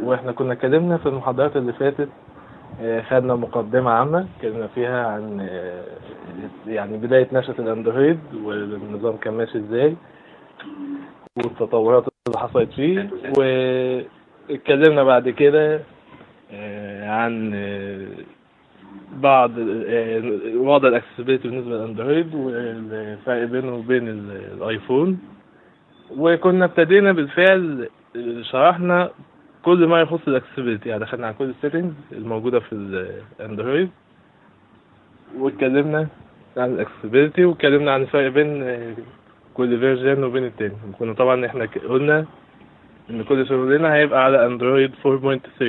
واحنا كنا اتكلمنا في المحاضرات اللي فاتت آه، خدنا مقدمة عامة اتكلمنا فيها عن آه، يعني بداية نشأة الأندرويد والنظام كان ماشي ازاي والتطورات اللي حصلت فيه واتكلمنا بعد كده آه، عن آه، بعض آه، وضع الاكسسبيلتي بالنسبة للأندرويد والفرق بينه وبين ال- الآيفون وكنا ابتدينا بالفعل آه، شرحنا كل ما يخص الاكسسبيلتي يعني دخلنا على كل السيتنجز الموجودة في الاندرويد واتكلمنا عن الاكسسبيلتي واتكلمنا عن الفرق بين آه، كل فيرجن وبين التاني كنا طبعا احنا ك- قلنا ان كل شغلنا هيبقى على اندرويد 4.3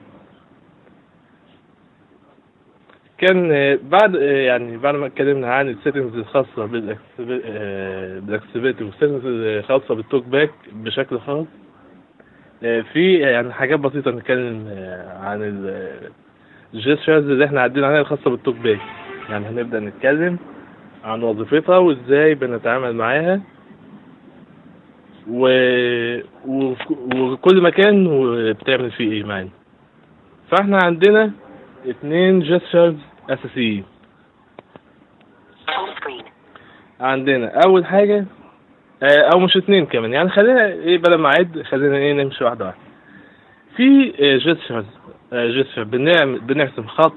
كان آه، بعد آه، يعني بعد ما اتكلمنا عن السيتنجز الخاصة بالاكسسبيلتي والسيتنجز الخاصة بالتوك باك بشكل خاص آه، في يعني حاجات بسيطة نتكلم آه، عن الجيسترز اللي احنا عدينا عليها الخاصة بالتوك باك يعني هنبدأ نتكلم عن وظيفتها وازاي بنتعامل معاها و... و... وكل مكان وبتعمل فيه ايه معانا فاحنا عندنا اتنين جيسترز اساسيين Home screen. عندنا اول حاجة آه، او مش اتنين كمان يعني خلينا ايه بدل ما اعد خلينا ايه نمشي واحدة واحدة في جيسترز جيستر بنعمل بنرسم خط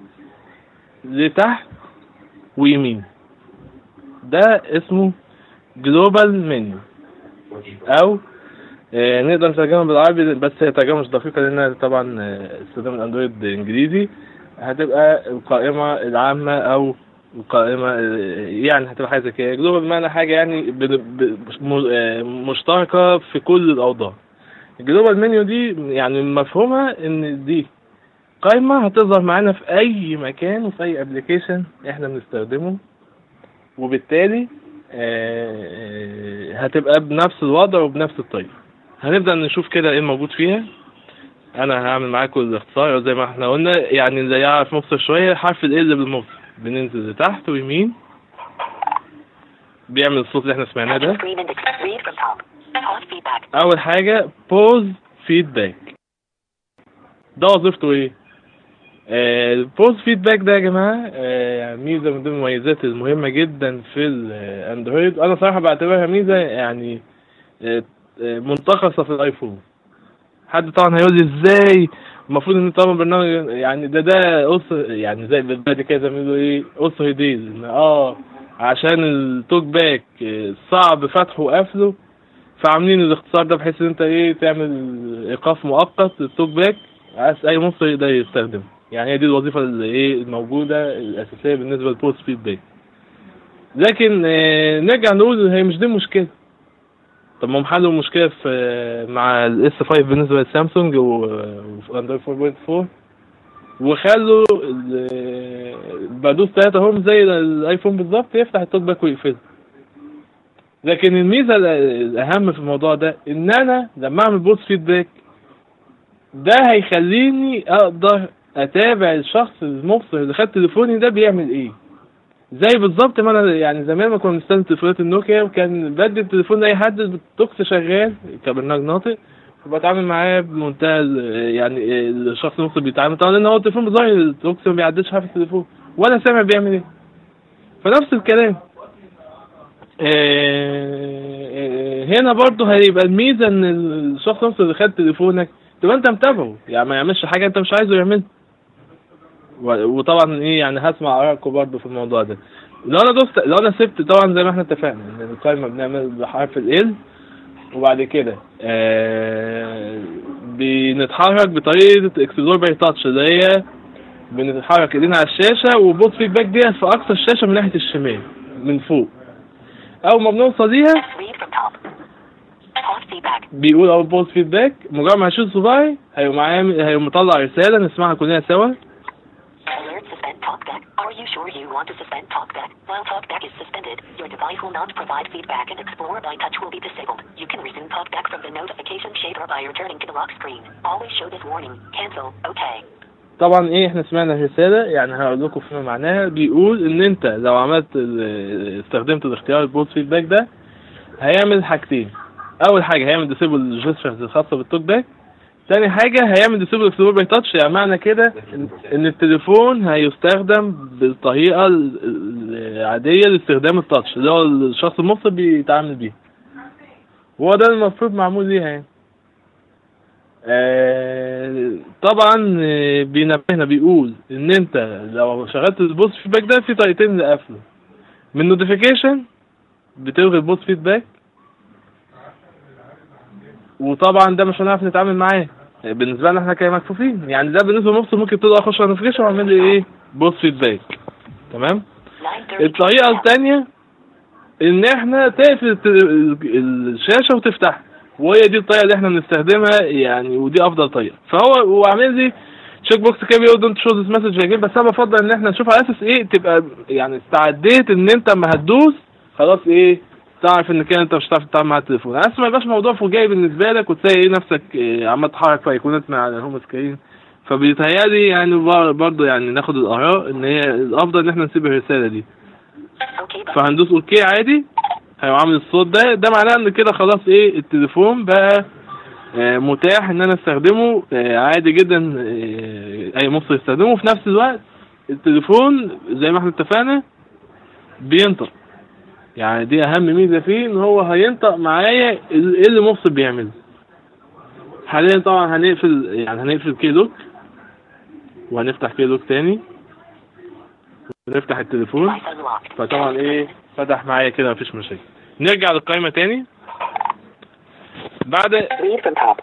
لتحت ويمين ده اسمه جلوبال منيو او آه، نقدر نترجمها بالعربي بس هي ترجمة مش دقيقة لأن طبعا آه، استخدام الأندرويد إنجليزي هتبقى القائمة العامة أو القائمة آه، يعني هتبقى حاجة زي كده جلوبال بمعنى حاجة يعني ب- ب- م- آه، مشتركة في كل الأوضاع الجلوبال منيو دي يعني مفهومها إن دي قائمة هتظهر معانا في أي مكان وفي أي أبلكيشن إحنا بنستخدمه وبالتالي آه، هتبقى بنفس الوضع وبنفس الطريقة هنبدأ نشوف كده ايه الموجود فيها انا هعمل معاكم الاختصار زي ما احنا قلنا يعني اللي يعرف مبصر شوية حرف ال اللي بالمبصر بننزل لتحت ويمين بيعمل الصوت اللي احنا سمعناه ده Screen index. Read from top. Pause feedback. اول حاجة pause feedback ده وظيفته ايه البوز فيدباك ده يا جماعة آه، ميزة من ضمن المميزات المهمة جدا في الاندرويد انا صراحة بعتبرها ميزة يعني آه، آه، منتقصة في الايفون حد طبعا هيقول لي ازاي المفروض ان طبعا برنامج يعني ده ده قص يعني زي بالبلدي كده زي ما بيقولوا ايه قص هديز ان اه عشان التوك باك آه، صعب فتحه وقفله فعاملين الاختصار ده بحيث ان انت ايه تعمل ايقاف مؤقت للتوك باك عايز اي مصدر يقدر يستخدمه يعني هي دي الوظيفه اللي ايه الموجوده الاساسيه بالنسبه للبوست فيدباك لكن آه، نرجع نقول هي مش دي المشكله طب ما هم حلوا المشكله في مع الاس 5 بالنسبه للسامسونج و- وفي اندرويد 4.4 وخلوا ال- البادوس 3 هم زي الايفون بالظبط يفتح التوك باك ويقفله لكن الميزه ال- الاهم في الموضوع ده ان انا لما اعمل بوست فيدباك ده هيخليني اقدر اتابع الشخص المبصر اللي خد تليفوني ده بيعمل ايه زي بالظبط ما انا يعني زمان ما كنا بنستخدم تليفونات النوكيا وكان بدي التليفون لاي حد التوكس شغال كبرنامج ناطق وبتعامل معاه بمنتهى ال- يعني الشخص المبصر بيتعامل طبعا لان هو التليفون بظاهر التوكس ما بيعديش حاجه في التليفون ولا سامع بيعمل ايه فنفس الكلام آه، هنا برضو هيبقى الميزة ان الشخص نفسه اللي خد تليفونك تبقى انت متابعه يعني ما يعملش حاجة انت مش عايزه يعملها و- وطبعا ايه يعني هسمع ارائكم برضو في الموضوع ده لو انا دوست لو انا سبت طبعا زي ما احنا اتفقنا ان القائمة بنعمل بحرف ال وبعد كده آه بنتحرك بطريقة اكسبلور باي تاتش اللي هي بنتحرك ايدينا على الشاشة وبوت فيدباك ديت في اقصى الشاشة من ناحية الشمال من فوق اول ما بنوصل ليها Read from top. Pause feedback. بيقول اول بوست فيدباك مجرد ما هشيل صباعي هيقوم عامل هيقوم مطلع رسالة نسمعها كلنا سوا Alert suspend TalkBack. Are you sure you want to suspend TalkBack? While TalkBack is suspended, your device will not provide feedback and Explorer by Touch will be disabled. You can resume TalkBack from the notification shader by returning to the lock screen. Always show this warning. Cancel. Okay. طبعا ايه احنا سمعنا الرسالة يعني هقول لكم فيما معناها بيقول ان انت لو عملت ال- استخدمت الاختيار البوست فيدباك ده هيعمل حاجتين اول حاجة هيعمل ديسيبل الجيسترز الخاصة بالتوك باك تاني حاجة هيعمل ديسيبل اكسبلور باي تاتش يعني معنى كده ان إن التليفون هيستخدم بالطريقة ال- ال- العادية لاستخدام التاتش اللي هو الشخص المبصر بيتعامل بيه وهو ده المفروض معمول ليها يعني آه، طبعا آه، بينبهنا بيقول ان انت لو شغلت البوست فيدباك ده في طريقتين لقفله من نوتيفيكيشن بتلغي البوست فيدباك وطبعا ده مش هنعرف نتعامل معاه بالنسبه لنا احنا كمكفوفين يعني ده بالنسبه للمبصر ممكن تقول اخش على نوتيفيكيشن واعمل لي ايه بوست فيدباك تمام 9:30 الطريقه p.m. الثانيه ان احنا تقفل الت- ال- الشاشه وتفتحها وهي دي الطريقه اللي احنا بنستخدمها يعني ودي افضل طريقه فهو هو عامل لي تشيك بوكس كده بيقول دونت شو ذيس مسج اجين بس انا بفضل ان احنا نشوف على اساس ايه تبقى يعني استعديت ان انت اما هتدوس خلاص ايه تعرف ان كده انت مش هتعرف تتعامل مع التليفون اساس ما يبقاش موضوع فجائي بالنسبه لك وتلاقي ايه نفسك إيه عمال تحرك في ايقونات من على الهوم سكرين فبيتهيألي يعني بر- برضه يعني ناخد الاراء ان هي الافضل ان احنا نسيب الرساله دي Okay button. فهندوس اوكي عادي هيبقى عامل الصوت ده ده معناه ان كده خلاص ايه التليفون بقى آه، متاح ان انا استخدمه آه، عادي جدا آه، اي مصر يستخدمه في نفس الوقت التليفون زي ما احنا اتفقنا بينطق يعني دي اهم ميزه فيه ان هو هينطق معايا ال- ايه اللي مصر بيعمله حاليا طبعا هنقفل يعني هنقفل كيلوك وهنفتح كيلوك تاني ونفتح التليفون Device unlocked. فطبعا ايه فتح معايا كده مفيش مشاكل نرجع للقائمة تاني بعد Read from top.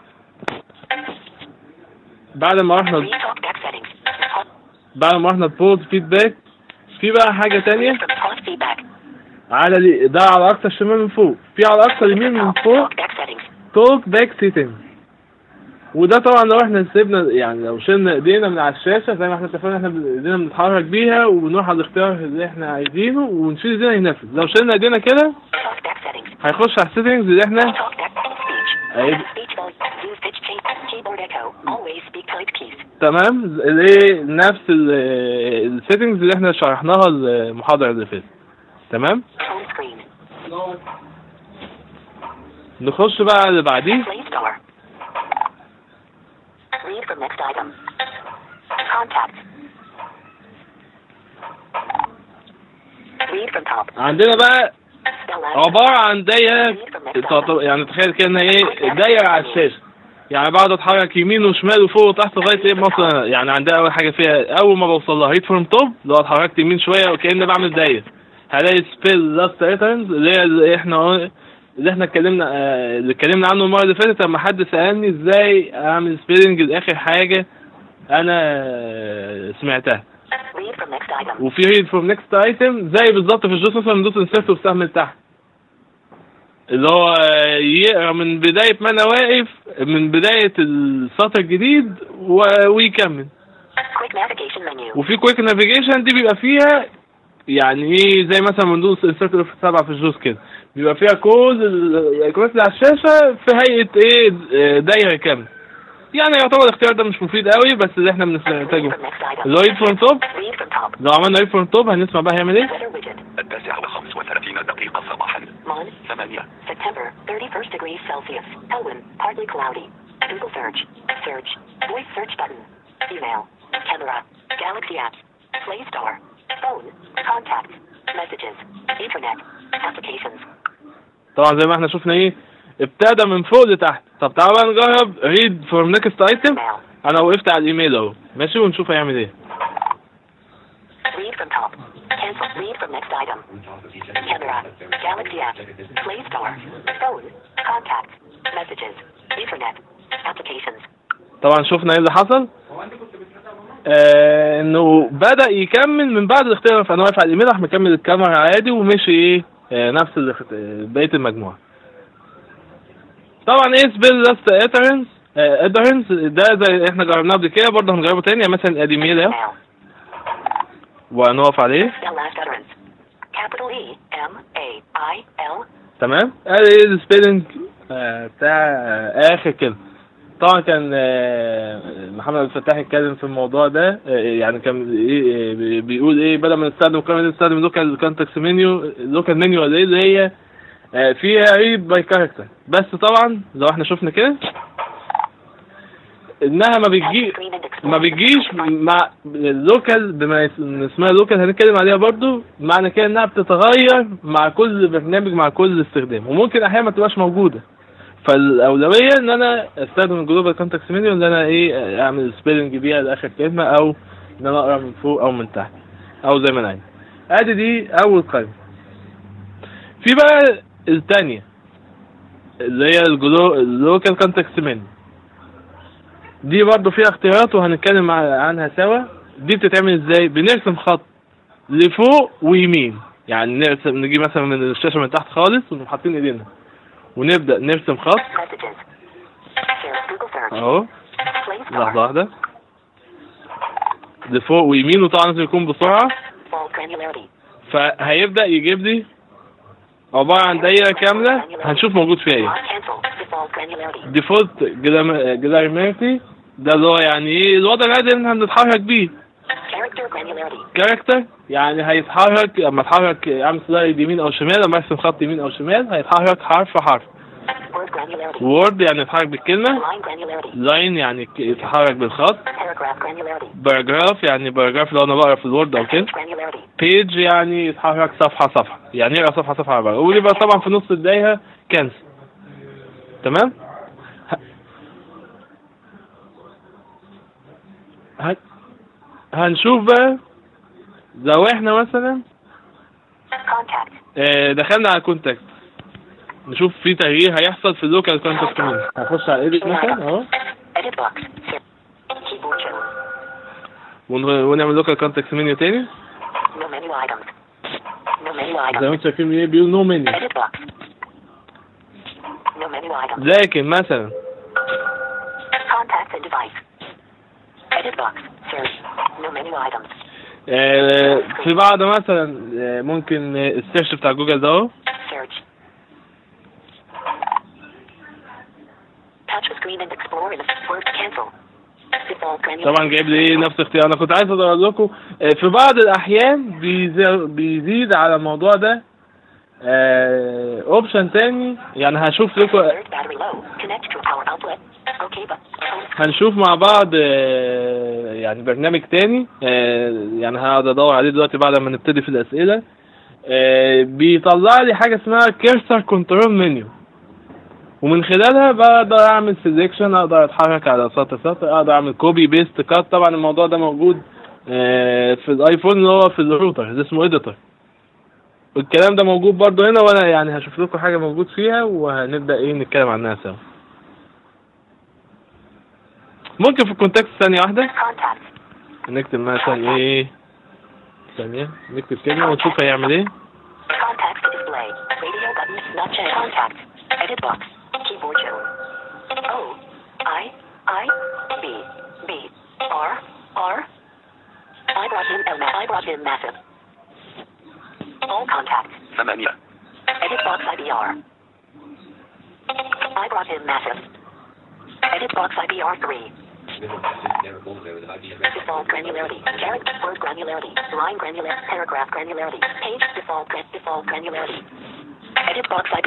بعد ما رحنا Read talkback settings. Pause بعد ما رحنا البوز فيدباك في بقى حاجة تانية from pause feedback. على لي- ده على أقصى الشمال من فوق في على أقصى اليمين من فوق Talkback settings. توك باك سيتنج وده طبعا لو احنا سيبنا يعني لو شلنا ايدينا من على الشاشة زي ما احنا اتفقنا احنا ايدينا بنتحرك بيها وبنروح على الاختيار اللي احنا عايزينه ونشيل ايدينا ينفذ لو شلنا ايدينا كده Talkback settings. هيخش على السيتنجز اللي احنا Talkback speech. أيوة. Speech volume. Use pitch change. Keyboard echo. Always speak type keys. تمام اللي نفس السيتنجز اللي احنا شرحناها المحاضرة اللي فاتت تمام Home screen. نخش بقى على اللي بعديه Play Store. Read from next item. Contacts. Read from top. عندنا بقى Spell out. عبارة عن دايرة تعتبر- يعني تخيل كده ان ايه دايرة على الشاشة يعني بقعد اتحرك يمين وشمال وفوق وتحت لغاية ايه مثلا يعني عندها اول حاجة فيها اول ما بوصل لها هيت فروم توب لو اتحركت يمين شوية وكأني بعمل دايرة هلاقي سبيل لاست ريترنز اللي هي اللي احنا اللي احنا اتكلمنا آه، اللي اتكلمنا عنه المرة اللي فاتت لما حد سألني ازاي اعمل سبيلنج لاخر حاجة انا آه، سمعتها Read from next item. وفي ريد فروم نيكست ايتم زي بالظبط في الجوس مثلا ندوس انسيرت وسهم لتحت اللي هو يقرا من بداية ما انا واقف من بداية السطر الجديد و- ويكمل Quick navigation menu. وفي كويك نافيجيشن دي بيبقى فيها يعني ايه زي مثلا بندوس انسيرت اف 7 في الجوز كده بيبقى فيها كل ال- الايقونات اللي على الشاشة في هيئة ايه دايرة كاملة يعني يعتبر الاختيار ده مش مفيد قوي بس اللي احنا Read بنحتاجه from next item. اللي هو ريد فروم توب Read from top. لو عملنا ريد فروم توب هنسمع بقى هيعمل ايه Weather widget. التاسعة وخمس وثلاثين دقيقة صباحا Mon. ثمانية September, 31st degrees Celsius. Elwyn, partly cloudy. Google search. Search. Voice search button. Email. Camera. Galaxy apps. Play Store. Phone. Contacts. Messages. Internet. Applications. طبعا زي ما احنا شفنا ايه ابتدى من فوق لتحت طب تعالوا بقى نجرب ريد فروم نيكست ايتم Email. انا وقفت على الايميل اهو ماشي ونشوف هيعمل ايه Read from top. Cancel. Read from next item. Camera. Galaxy apps. Play Store. Phone. Contacts. Messages. Internet. Applications. طبعا شفنا ايه اللي حصل آه انه بدأ يكمل من بعد الاختيار فانا واقف على الايميل راح مكمل الكاميرا عادي ومشي ايه آه نفس الاخت- آه، بقية المجموعة طبعا ايه سبيل لاست ادرنس ادرنس ده زي احنا جربناه قبل كده برضه هنجربه تاني يعني مثلا ادي ميل اهو Email. ونقف عليه Spell last utterance. Capital E M A I L تمام ادي ايه السبيلنج آه، بتاع آه، اخر كده طبعا كان آه، محمد عبد الفتاح اتكلم في الموضوع ده آه، يعني كان ايه آه، بي- بيقول ايه بدل ما نستخدم القائمه دي نستخدم لوكال كونتاكس منيو لوكال منيو ولا ايه اللي هي آه، فيها ريد باي كاركتر بس طبعا لو احنا شفنا كده انها ما بتجي Screen and explore. ما بتجيش مع اللوكال بما يس- إن اسمها لوكال هنتكلم عليها برضو معنى كده انها بتتغير مع كل برنامج مع كل استخدام وممكن احيانا ما تبقاش موجوده فالاولويه ان انا استخدم الجلوبال كونتاكت منيو ان انا ايه اعمل سبيلنج بيها لاخر كلمه او ان انا اقرا من فوق او من تحت او زي ما انا عايز ادي دي اول قائمه في بقى الثانيه اللي هي الجلو اللوكال كونتاكت منيو دي برضو فيها اختيارات وهنتكلم ع- عنها سوا دي بتتعمل ازاي بنرسم خط لفوق ويمين يعني نرسم نجي مثلا من الشاشه من تحت خالص ونقوم حاطين ايدينا ونبدا نرسم خط Messages. Search Google search. اهو Play لحظه store. واحده لفوق ويمين وطبعا لازم يكون بسرعه Default granularity. فهيبدا يجيب لي عباره عن دايره كامله هنشوف موجود فيها ايه Not cancel. Default granularity. ديفولت جلاريميرتي ده اللي هو يعني ايه الوضع العادي اللي احنا بنتحرك بيه Character granularity. كاركتر يعني هيتحرك لما اتحرك اعمل سلايد يمين او شمال لما ارسم خط يمين او شمال هيتحرك حرف حرف Word granularity. وورد يعني يتحرك بالكلمة Line granularity. لاين يعني ك- يتحرك بالخط Paragraph granularity. باراجراف يعني باراجراف لو انا بقرا في الوورد او كده Page granularity. بيج يعني يتحرك صفحة صفحة يعني يقرا صفحة صفحة على بعض ويبقى طبعا في نص الدايرة كنسل تمام ه- ه- هنشوف بقى لو احنا مثلا Contact. آه، دخلنا على الكونتاكت نشوف في تغيير هيحصل في اللوكال كونتاكت منه هخش على ايديت مثلا اهو Edit box. Search. Keyboard show. ون- ونعمل لوكال كونتاكت منيو تاني No menu items. No menu زي ما items. انتم شايفين ايه بيقول نو منيو Edit box. No menu items. لكن مثلا Contacts and device. Edit box. Search. No menu items. آه، في بعض مثلا آه، ممكن آه، السيرش بتاع جوجل ده اهو Search. Touch the screen and explore in the word cancel. Default granular. طبعا جايب لي ايه نفس اختيار انا كنت عايز اقول لكم آه، في بعض الاحيان بيزي- بيزيد على الموضوع ده اوبشن تاني يعني هشوف لكم Third battery low. Connect to a power outlet. Okay, but phone هنشوف مع بعض آه، يعني برنامج تاني آه، يعني هقعد ادور عليه دلوقتي بعد ما نبتدي في الاسئله آه، بيطلع لي حاجه اسمها كيرسر كنترول منيو ومن خلالها بقدر اعمل سيلكشن اقدر اتحرك على سطر سطر اقدر اعمل كوبي بيست كات طبعا الموضوع ده موجود آه، في الايفون اللي هو في الروتر اللي اسمه اديتور الكلام ده موجود برضه هنا وانا يعني هشوف لكم حاجه موجود فيها وهنبدا ايه نتكلم عنها سوا ممكن في الكونتاكت ثانيه واحده contact. نكتب مثلا ايه ثانية نكتب كلمة ونشوف هيعمل ايه Contacts to display. Radio button. Snapchat. Contact. Edit box. Keyboard show. O. I. I. B. B. R. R. I brought in L. I brought in massive. All contacts. ثمانية Edit box IBR. I brought in massive. Edit box IBR 3. Default granularity. Character word granularity. Line granularity. Paragraph granularity. Page default gra- default granularity. Edit box IB.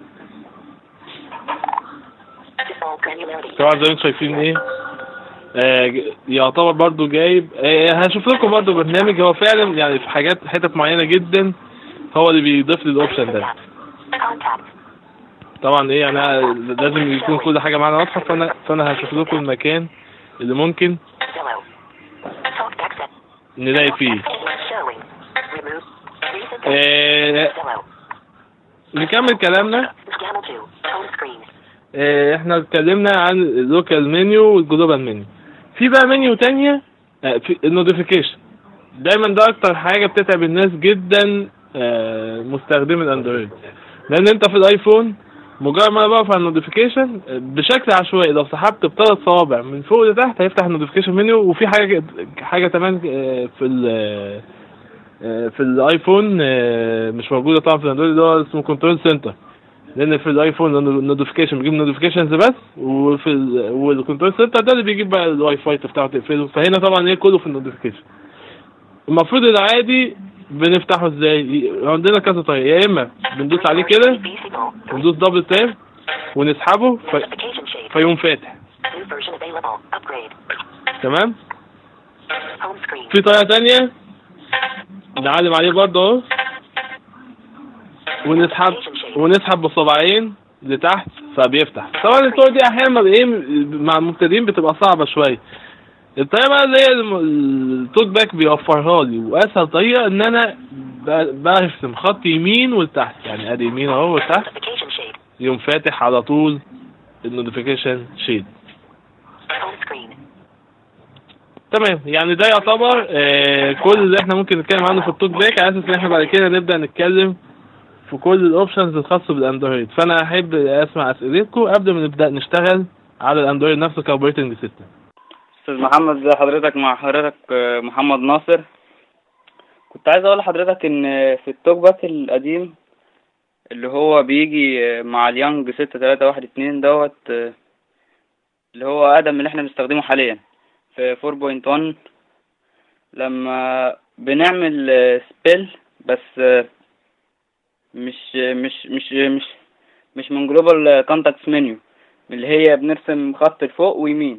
Default granularity. طبعا زي ما انتم شايفين ايه آه ج- يعتبر برضو جايب آه هشوف لكم برضو برنامج هو فعلا يعني في حاجات حتت معينة جدا هو اللي بيضيف لي الاوبشن ده Contact. طبعا ايه يعني أنا لازم يكون كل حاجة معانا واضحة فانا فانا هشوف لكم المكان اللي ممكن Zillow. Talkback set. نلاقي فيه Showing. Remove. Recent. آه Zillow. نكمل كلامنا Scamel 2. Home screen. آه، احنا اتكلمنا عن اللوكال منيو والجلوبال منيو في بقى منيو تانية آه، في النوتيفيكيشن دايما ده اكتر حاجة بتتعب الناس جدا آه، مستخدمي الاندرويد لان انت في الايفون مجرد ما انا بقف على النوتيفيكيشن آه، بشكل عشوائي لو سحبت بثلاث صوابع من فوق لتحت هيفتح النوتيفيكيشن منيو وفي حاجة حاجة كمان آه، في ال آه، في الايفون آه، مش موجودة طبعا في الاندرويد اللي هو اسمه كنترول سنتر لان في الايفون النوتيفيكيشن بيجيب نوتيفيكيشنز بس وفي ال- والكنترول سنتر ده اللي بيجيب بقى الواي فاي تفتحه تقفله فهنا طبعا ايه كله في النوتيفيكيشن المفروض العادي بنفتحه ازاي عندنا كذا طريقه يا اما بندوس عليه كده PC signal. وندوس دبل تاب ونسحبه ف... Notification shade. فيقوم فاتح New version available. Upgrade. تمام Home screen. في طريقة تانية نعلم عليه برضه اهو ونسحب ونسحب بالصباعين لتحت فبيفتح طبعا الطرق دي احيانا ما- ايه مع المبتدئين بتبقى صعبة شوية الطريقة بقى اللي هي الم- التوك باك بيوفرها لي واسهل طريقة ان انا ب- برسم خط يمين ولتحت يعني ادي يمين اهو ولتحت Notification shade. يقوم فاتح على طول النوتيفيكيشن شيد Home screen. تمام يعني ده يعتبر آه كل اللي احنا ممكن نتكلم عنه في التوك باك على اساس ان احنا بعد كده نبدا نتكلم في كل الاوبشنز الخاصه بالاندرويد فانا احب اسمع اسئلتكم قبل ما نبدا نشتغل على الاندرويد نفسه كاوبريتنج سيستم استاذ محمد زي حضرتك مع حضرتك آه، محمد ناصر كنت عايز اقول لحضرتك ان في التوك باك القديم اللي هو بيجي آه، مع اليانج ستة تلاتة واحد اتنين دوت آه، اللي هو اقدم من اللي احنا بنستخدمه حاليا في 4.1 لما بنعمل سبيل بس آه، مش مش مش مش مش من جلوبال كونتاكتس منيو اللي هي بنرسم خط لفوق ويمين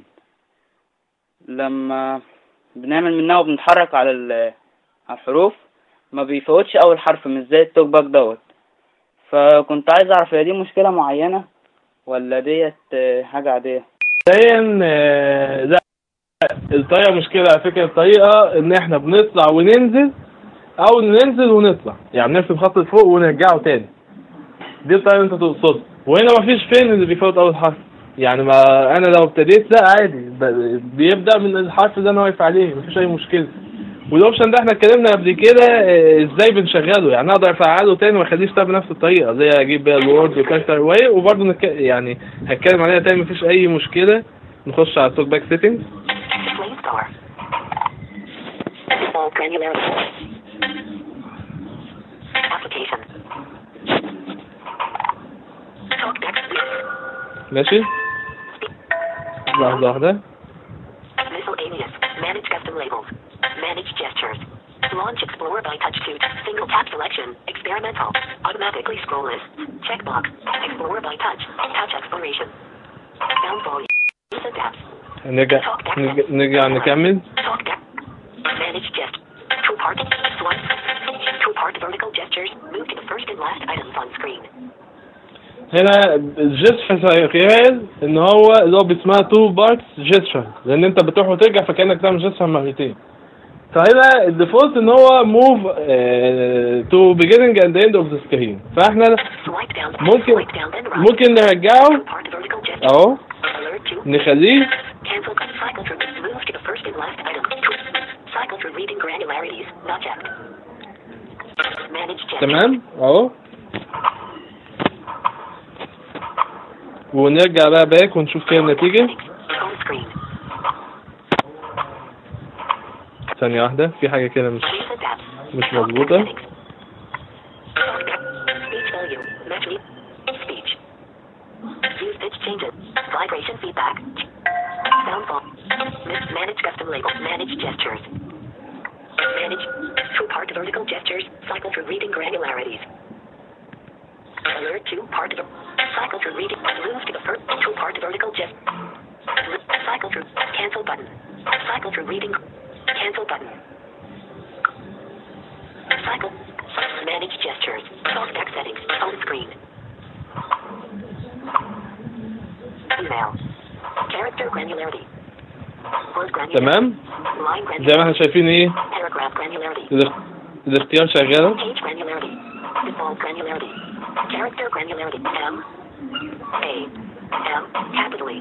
لما بنعمل منها وبنتحرك على ال- على الحروف ما بيفوتش اول حرف مش زي التوك باك دوت فكنت عايز اعرف هي دي مشكلة معينة ولا ديت آه، حاجة عادية مبدئيا آه، لا الطريقه مشكله على فكره الطريقه ان احنا بنطلع وننزل او ننزل ونطلع يعني نرسم خط لفوق ونرجعه تاني دي الطريقه اللي انت تقصدها وهنا مفيش فين اللي بيفوت اول حرف يعني ما انا لو ابتديت لا عادي ب- بيبدا من الحرف اللي انا واقف عليه مفيش اي مشكله والاوبشن ده احنا اتكلمنا قبل كده آه، ازاي بنشغله يعني اقدر افعله تاني واخليه يشتغل بنفس الطريقه زي اجيب بيها الوورد وكاركتر واي وبرضه نك... يعني هتكلم عليها تاني مفيش اي مشكله نخش على التوك باك سيتنجز Display store. Default granularity. Application. Talk text. ماشي لحظه واحده Miscellaneous. Manage custom labels. Manage gestures. Launch Explorer by touch to single tap selection. Experimental. Automatically scroll list. Checkbox. Explorer by touch. Touch exploration. Sound volume. Use tabs. نرجع نرجع, نرجع نكمل Talk text. Manage gest. Two part. Swipe. Two part vertical gestures. Move to the first and last items on screen. هنا الجيستشر شغال ان هو اللي هو بيسمها تو بارتس جيستشر لان انت بتروح وترجع فكانك تعمل جيستشر مرتين فهنا الديفولت ان هو موف تو بيجيننج اند اند اوف ذا سكرين فاحنا Swipe down. ممكن Swipe down then right. ممكن نرجعه Two part vertical gesture. اهو Alert to. نخليه Cancel. Cycle through. Move to the first and last item. Cycle through reading granularities. Not checked. Manage gestures. تمام اهو ونرجع بقى باك ونشوف كده النتيجة Home screen. ثانية واحدة في حاجة كده مش Use tabs. مش مظبوطة Speech volume. Match Speech. Use pitch changes. Vibration feedback. Sound volume. Manage custom label. Manage gestures. Manage two-part vertical gestures. Cycle through reading granularities. Alert two-part. ver- Cycle through reading. Move to the first two-part vertical gest. Cycle through. Cancel button. Cycle through reading. Cancel button. Cycle. Manage gestures. Talkback settings. On screen. Email. Character granularity. Word granularity. تمام Line زي ما احنا granularity. شايفين ايه Paragraph granularity. الاخ- الاختيار شغالة Page granularity. Default granularity. Character granularity. M. A. M. Capitally.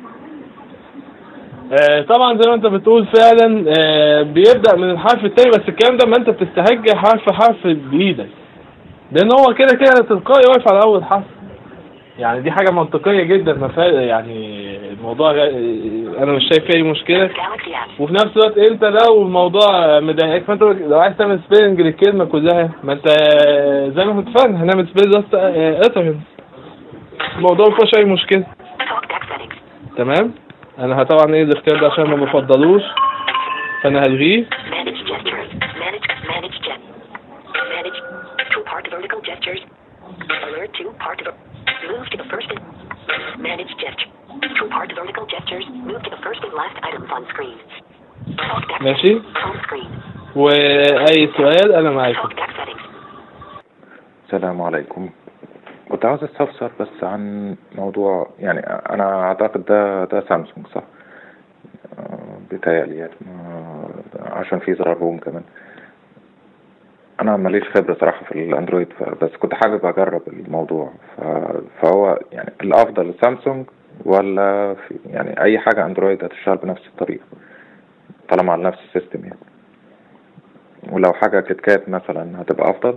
آه طبعا زي ما انت بتقول فعلا آه بيبدأ من الحرف التاني بس الكلام ده ما انت بتستهج حرف حرف بايدك لان هو كده كده تلقائي واقف على اول حرف يعني دي حاجة منطقية جدا ما فيها يعني الموضوع غ- انا مش شايف فيه اي مشكلة Galaxy apps. وفي نفس الوقت انت لو الموضوع مضايقك فانت لو عايز تعمل سبيلنج للكلمة كلها ما انت زي ما كنت فاهم هنعمل سبيل بس اترن الموضوع ما فيهوش اي مشكلة Talkback settings. تمام انا طبعا ايه الاختيار ده عشان ما بفضلوش فانا هلغيه Manage gestures. Manage. Manage jet. Manage. Two-part vertical gestures. Alert two-part. ver- Move to the first. and- Manage gesture. To part vertical gestures, move to the first and last items on screen. TalkBack ماشي home screen. واي سؤال انا معاكم TalkBack settings. السلام عليكم كنت عاوز استفسر بس عن موضوع يعني انا اعتقد ده ده سامسونج صح آه، بيتهيألي يعني آه، عشان في زرار هوم كمان انا ماليش خبرة صراحة في الاندرويد ف- بس كنت حابب اجرب الموضوع ف- فهو يعني الافضل سامسونج ولا في يعني اي حاجة اندرويد هتشتغل بنفس الطريقة طالما على نفس السيستم يعني ولو حاجة كيت كات مثلا هتبقى افضل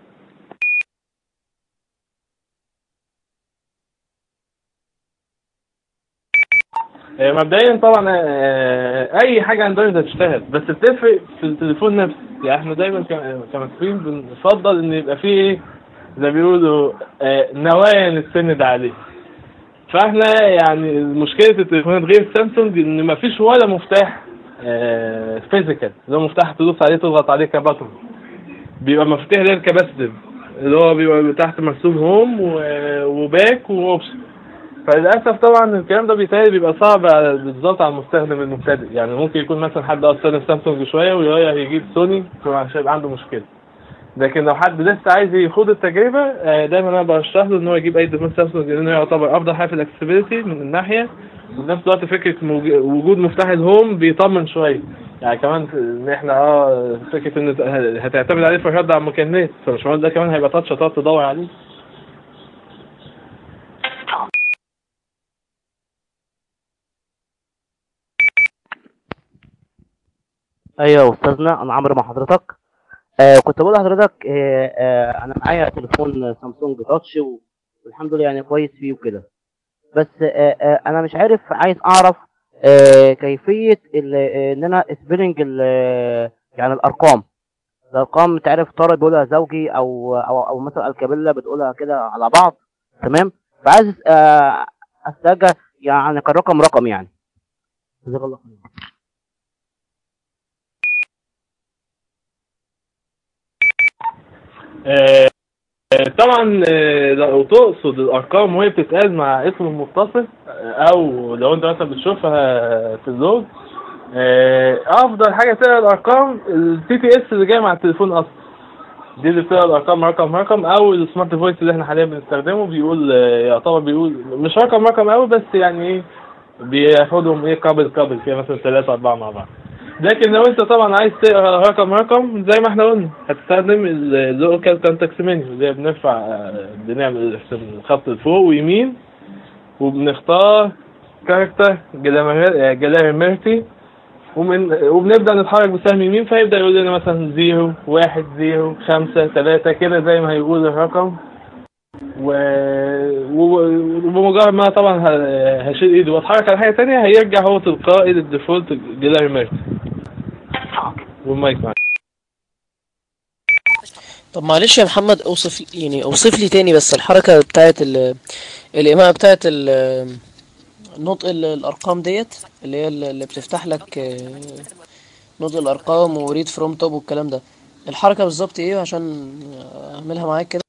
آه، مبدئيا طبعا آه، اي حاجه اندرويد هتشتغل بس بتفرق في التليفون نفسه يعني احنا دايما ك- كمصريين بنفضل ان يبقى فيه ايه زي ما بيقولوا آه، نوايا نستند عليه فاحنا يعني مشكله التليفونات غير سامسونج ان مفيش ولا مفتاح فيزيكال اللي هو مفتاح تدوس عليه تضغط عليه كباتون بيبقى مفتاح اللي هي الكاباسيتيف اللي هو بيبقى تحت مرسوم هوم و- وباك واوبشن فللاسف طبعا الكلام ده بيتهيألي بيبقى صعب على بالظبط على المستخدم المبتدئ يعني ممكن يكون مثلا حد اه استخدم سامسونج شويه ويغير يجيب سوني فمش هيبقى عنده مشكله لكن لو حد لسه عايز يخوض التجربه آه، دايما انا برشح له ان هو يجيب اي تليفون سامسونج لانه يعتبر افضل حاجه في الاكسسبيلتي من الناحيه وفي نفس الوقت فكره موج- وجود مفتاح الهوم بيطمن شويه يعني كمان في- ان احنا اه فكره ان هتعتمد عليه في الرد على المكالمات فمش معنى ده كمان هيبقى تاتش هتقعد تدور عليه Talk. ايوه يا استاذنا انا عمرو مع حضرتك آه كنت بقول لحضرتك آه آه انا معايا تليفون سامسونج تاتش و- والحمد لله يعني كويس فيه وكده بس آه آه انا مش عارف عايز اعرف آه كيفيه ال- آه، ان انا سبيلنج يعني الارقام الارقام انت عارف طارق بيقولها زوجي او او او مثلا الكابيلا بتقولها كده على بعض تمام فعايز آه استرجع يعني كرقم رقم يعني جزاك الله خير آه، آه، طبعا آه، لو تقصد الارقام وهي بتتقال مع اسم المتصل آه، او لو انت مثلا بتشوفها في اللوج آه، افضل حاجه تقرا الارقام التي تي اس اللي جاي مع التليفون اصلا دي اللي بتقرا الارقام رقم رقم او السمارت فويس اللي احنا حاليا بنستخدمه بيقول آه، يعتبر بيقول مش رقم رقم قوي بس يعني ايه بياخدهم ايه قابل قابل كده مثلا ثلاثة أربعة مع بعض لكن لو انت طبعا عايز تقرا رقم رقم زي ما احنا قلنا هتستخدم اللوكال كونتاكت منيو اللي هي بنرفع آه، بنعمل الخط لفوق ويمين وبنختار كاركتر جلاميرتي ومن وبنبدا نتحرك بسهم يمين فيبدا يقول لنا مثلا زيرو واحد زيرو خمسة ثلاثة كده زي ما هيقول الرقم و... و- وبمجرد ما طبعا ه- هشيل ايدي واتحرك على حاجة تانية هيرجع هو تلقائي للديفولت جلاميرتي Talk. والمايك معاك طب معلش يا محمد اوصف يعني اوصف لي تاني بس الحركة بتاعت ال الإيماء بتاعت ال نطق ال- الأرقام ديت اللي هي اللي بتفتح لك آه، نطق الأرقام وريد فروم توب والكلام ده الحركة بالظبط ايه عشان أعملها معاك كده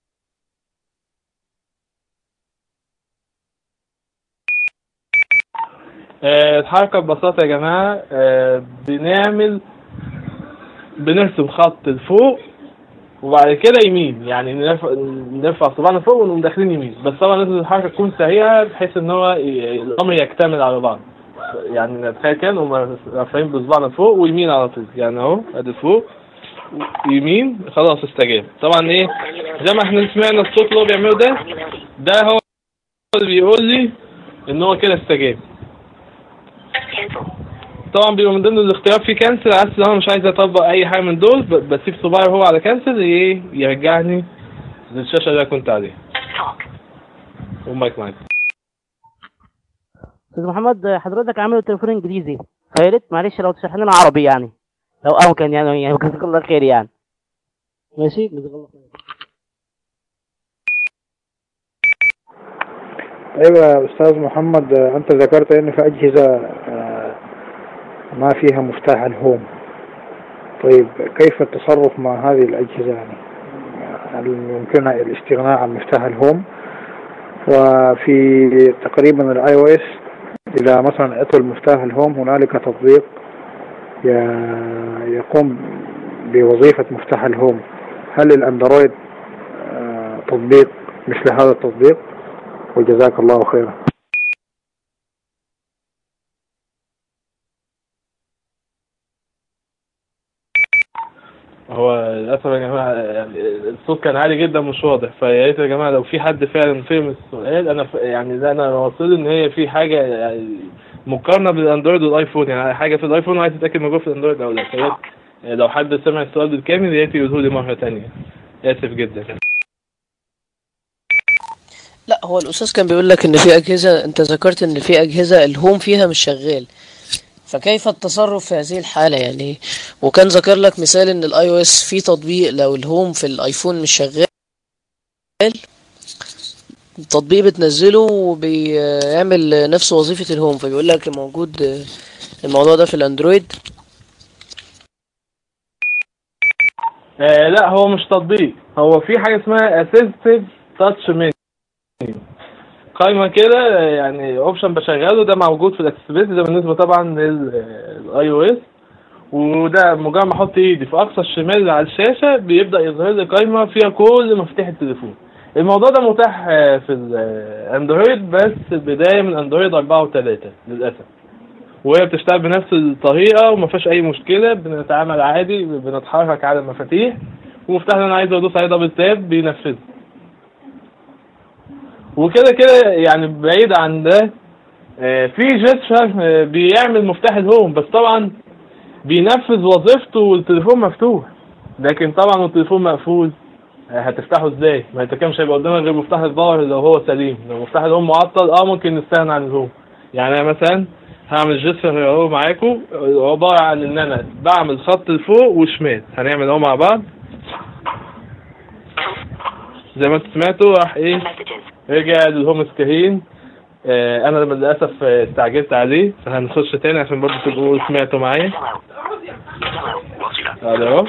آه، الحركة ببساطة يا جماعة آه، بنعمل بنرسم خط لفوق وبعد كده يمين يعني نرفع نرفع صباعنا فوق ونقوم داخلين يمين بس طبعا لازم الحركة تكون سريعة بحيث ان هو ي- الامر يكتمل على بعض يعني نتخيل كده نقوم رافعين بصباعنا فوق ويمين على طول يعني اهو ادي فوق يمين خلاص استجاب طبعا ايه زي ما احنا سمعنا الصوت اللي هو بيعمله ده Granularity. ده هو اللي بيقول لي ان هو كده استجاب Cancel. طبعا بيبقى من ضمن الاختيار في كنسل عكس لو انا مش عايز اطبق اي حاجه من دول ب- بسيب صباعي هو على كنسل ايه يرجعني للشاشه اللي أنا كنت عليها Talk. والمايك معاك استاذ محمد حضرتك عامل تليفون انجليزي فيا ريت معلش لو تشرح لنا عربي يعني لو امكن يعني يعني جزاك الله خير يعني ماشي جزاك الله خير ايوه يا استاذ محمد آه، انت ذكرت ان في اجهزه آه، ما فيها مفتاح الهوم طيب كيف التصرف مع هذه الاجهزه يعني هل يمكنها الاستغناء عن مفتاح الهوم وفي تقريبا الاي او اس إذا مثلا عطوا المفتاح الهوم هنالك تطبيق ي- يقوم بوظيفة مفتاح الهوم هل الأندرويد آه، تطبيق مثل هذا التطبيق وجزاك الله خيرا هو للاسف يا جماعه يعني الصوت كان عالي جدا مش واضح فيا ريت يا جماعه لو في حد فعلا فهم السؤال انا ف... يعني ده انا واصل ان هي في حاجه يعني مقارنه بالاندرويد والايفون يعني حاجه في الايفون وعايز اتاكد موجود في الاندرويد او لا فيا ريت لو حد سمع السؤال بالكامل يا ريت يقوله لي مره ثانيه اسف جدا لا هو الأستاذ كان بيقول لك إن في أجهزة أنت ذكرت إن في أجهزة الهوم فيها مش شغال فكيف التصرف في هذه الحالة يعني وكان ذكر لك مثال إن الآي أو إس في تطبيق لو الهوم في الآيفون مش شغال التطبيق بتنزله وبيعمل نفس وظيفة الهوم فبيقول لك موجود الموضوع ده في الأندرويد آه لا هو مش تطبيق هو في حاجه اسمها اسيستيف تاتش مينيو قائمه كده آه، يعني اوبشن بشغله ده موجود في الاكسسبيلتي ده بالنسبه طبعا للاي او اس وده مجرد ما احط ايدي في اقصى الشمال على الشاشه بيبدا يظهر لي قائمه فيها كل مفاتيح التليفون الموضوع ده متاح آه، في الاندرويد بس بدايه من اندرويد 4 و3 للاسف وهي بتشتغل بنفس الطريقه وما فيهاش اي مشكله بنتعامل عادي بنتحرك على المفاتيح ومفتاح اللي انا عايز ادوس عليه دبل تاب بينفذه وكده كده يعني بعيد عن ده آه، في جيستشر آه، بيعمل مفتاح الهوم بس طبعا بينفذ وظيفته والتليفون مفتوح لكن طبعا والتليفون مقفول آه، هتفتحه ازاي؟ ما انت كده مش هيبقى قدامك غير مفتاح الباور لو هو سليم لو مفتاح الهوم معطل اه ممكن نستغنى عن الهوم يعني انا مثلا هعمل جيستشر اهو معاكم عبارة عن ان انا بعمل خط لفوق وشمال هنعمل اهو مع بعض زي ما انتوا سمعتوا راح ايه Messages. رجع للهوم سكرين آه انا للاسف آه، استعجلت عليه فهنخش تاني عشان برضه تبقوا سمعتوا معايا Yellow. Yellow. وصلة ادي اهو Two.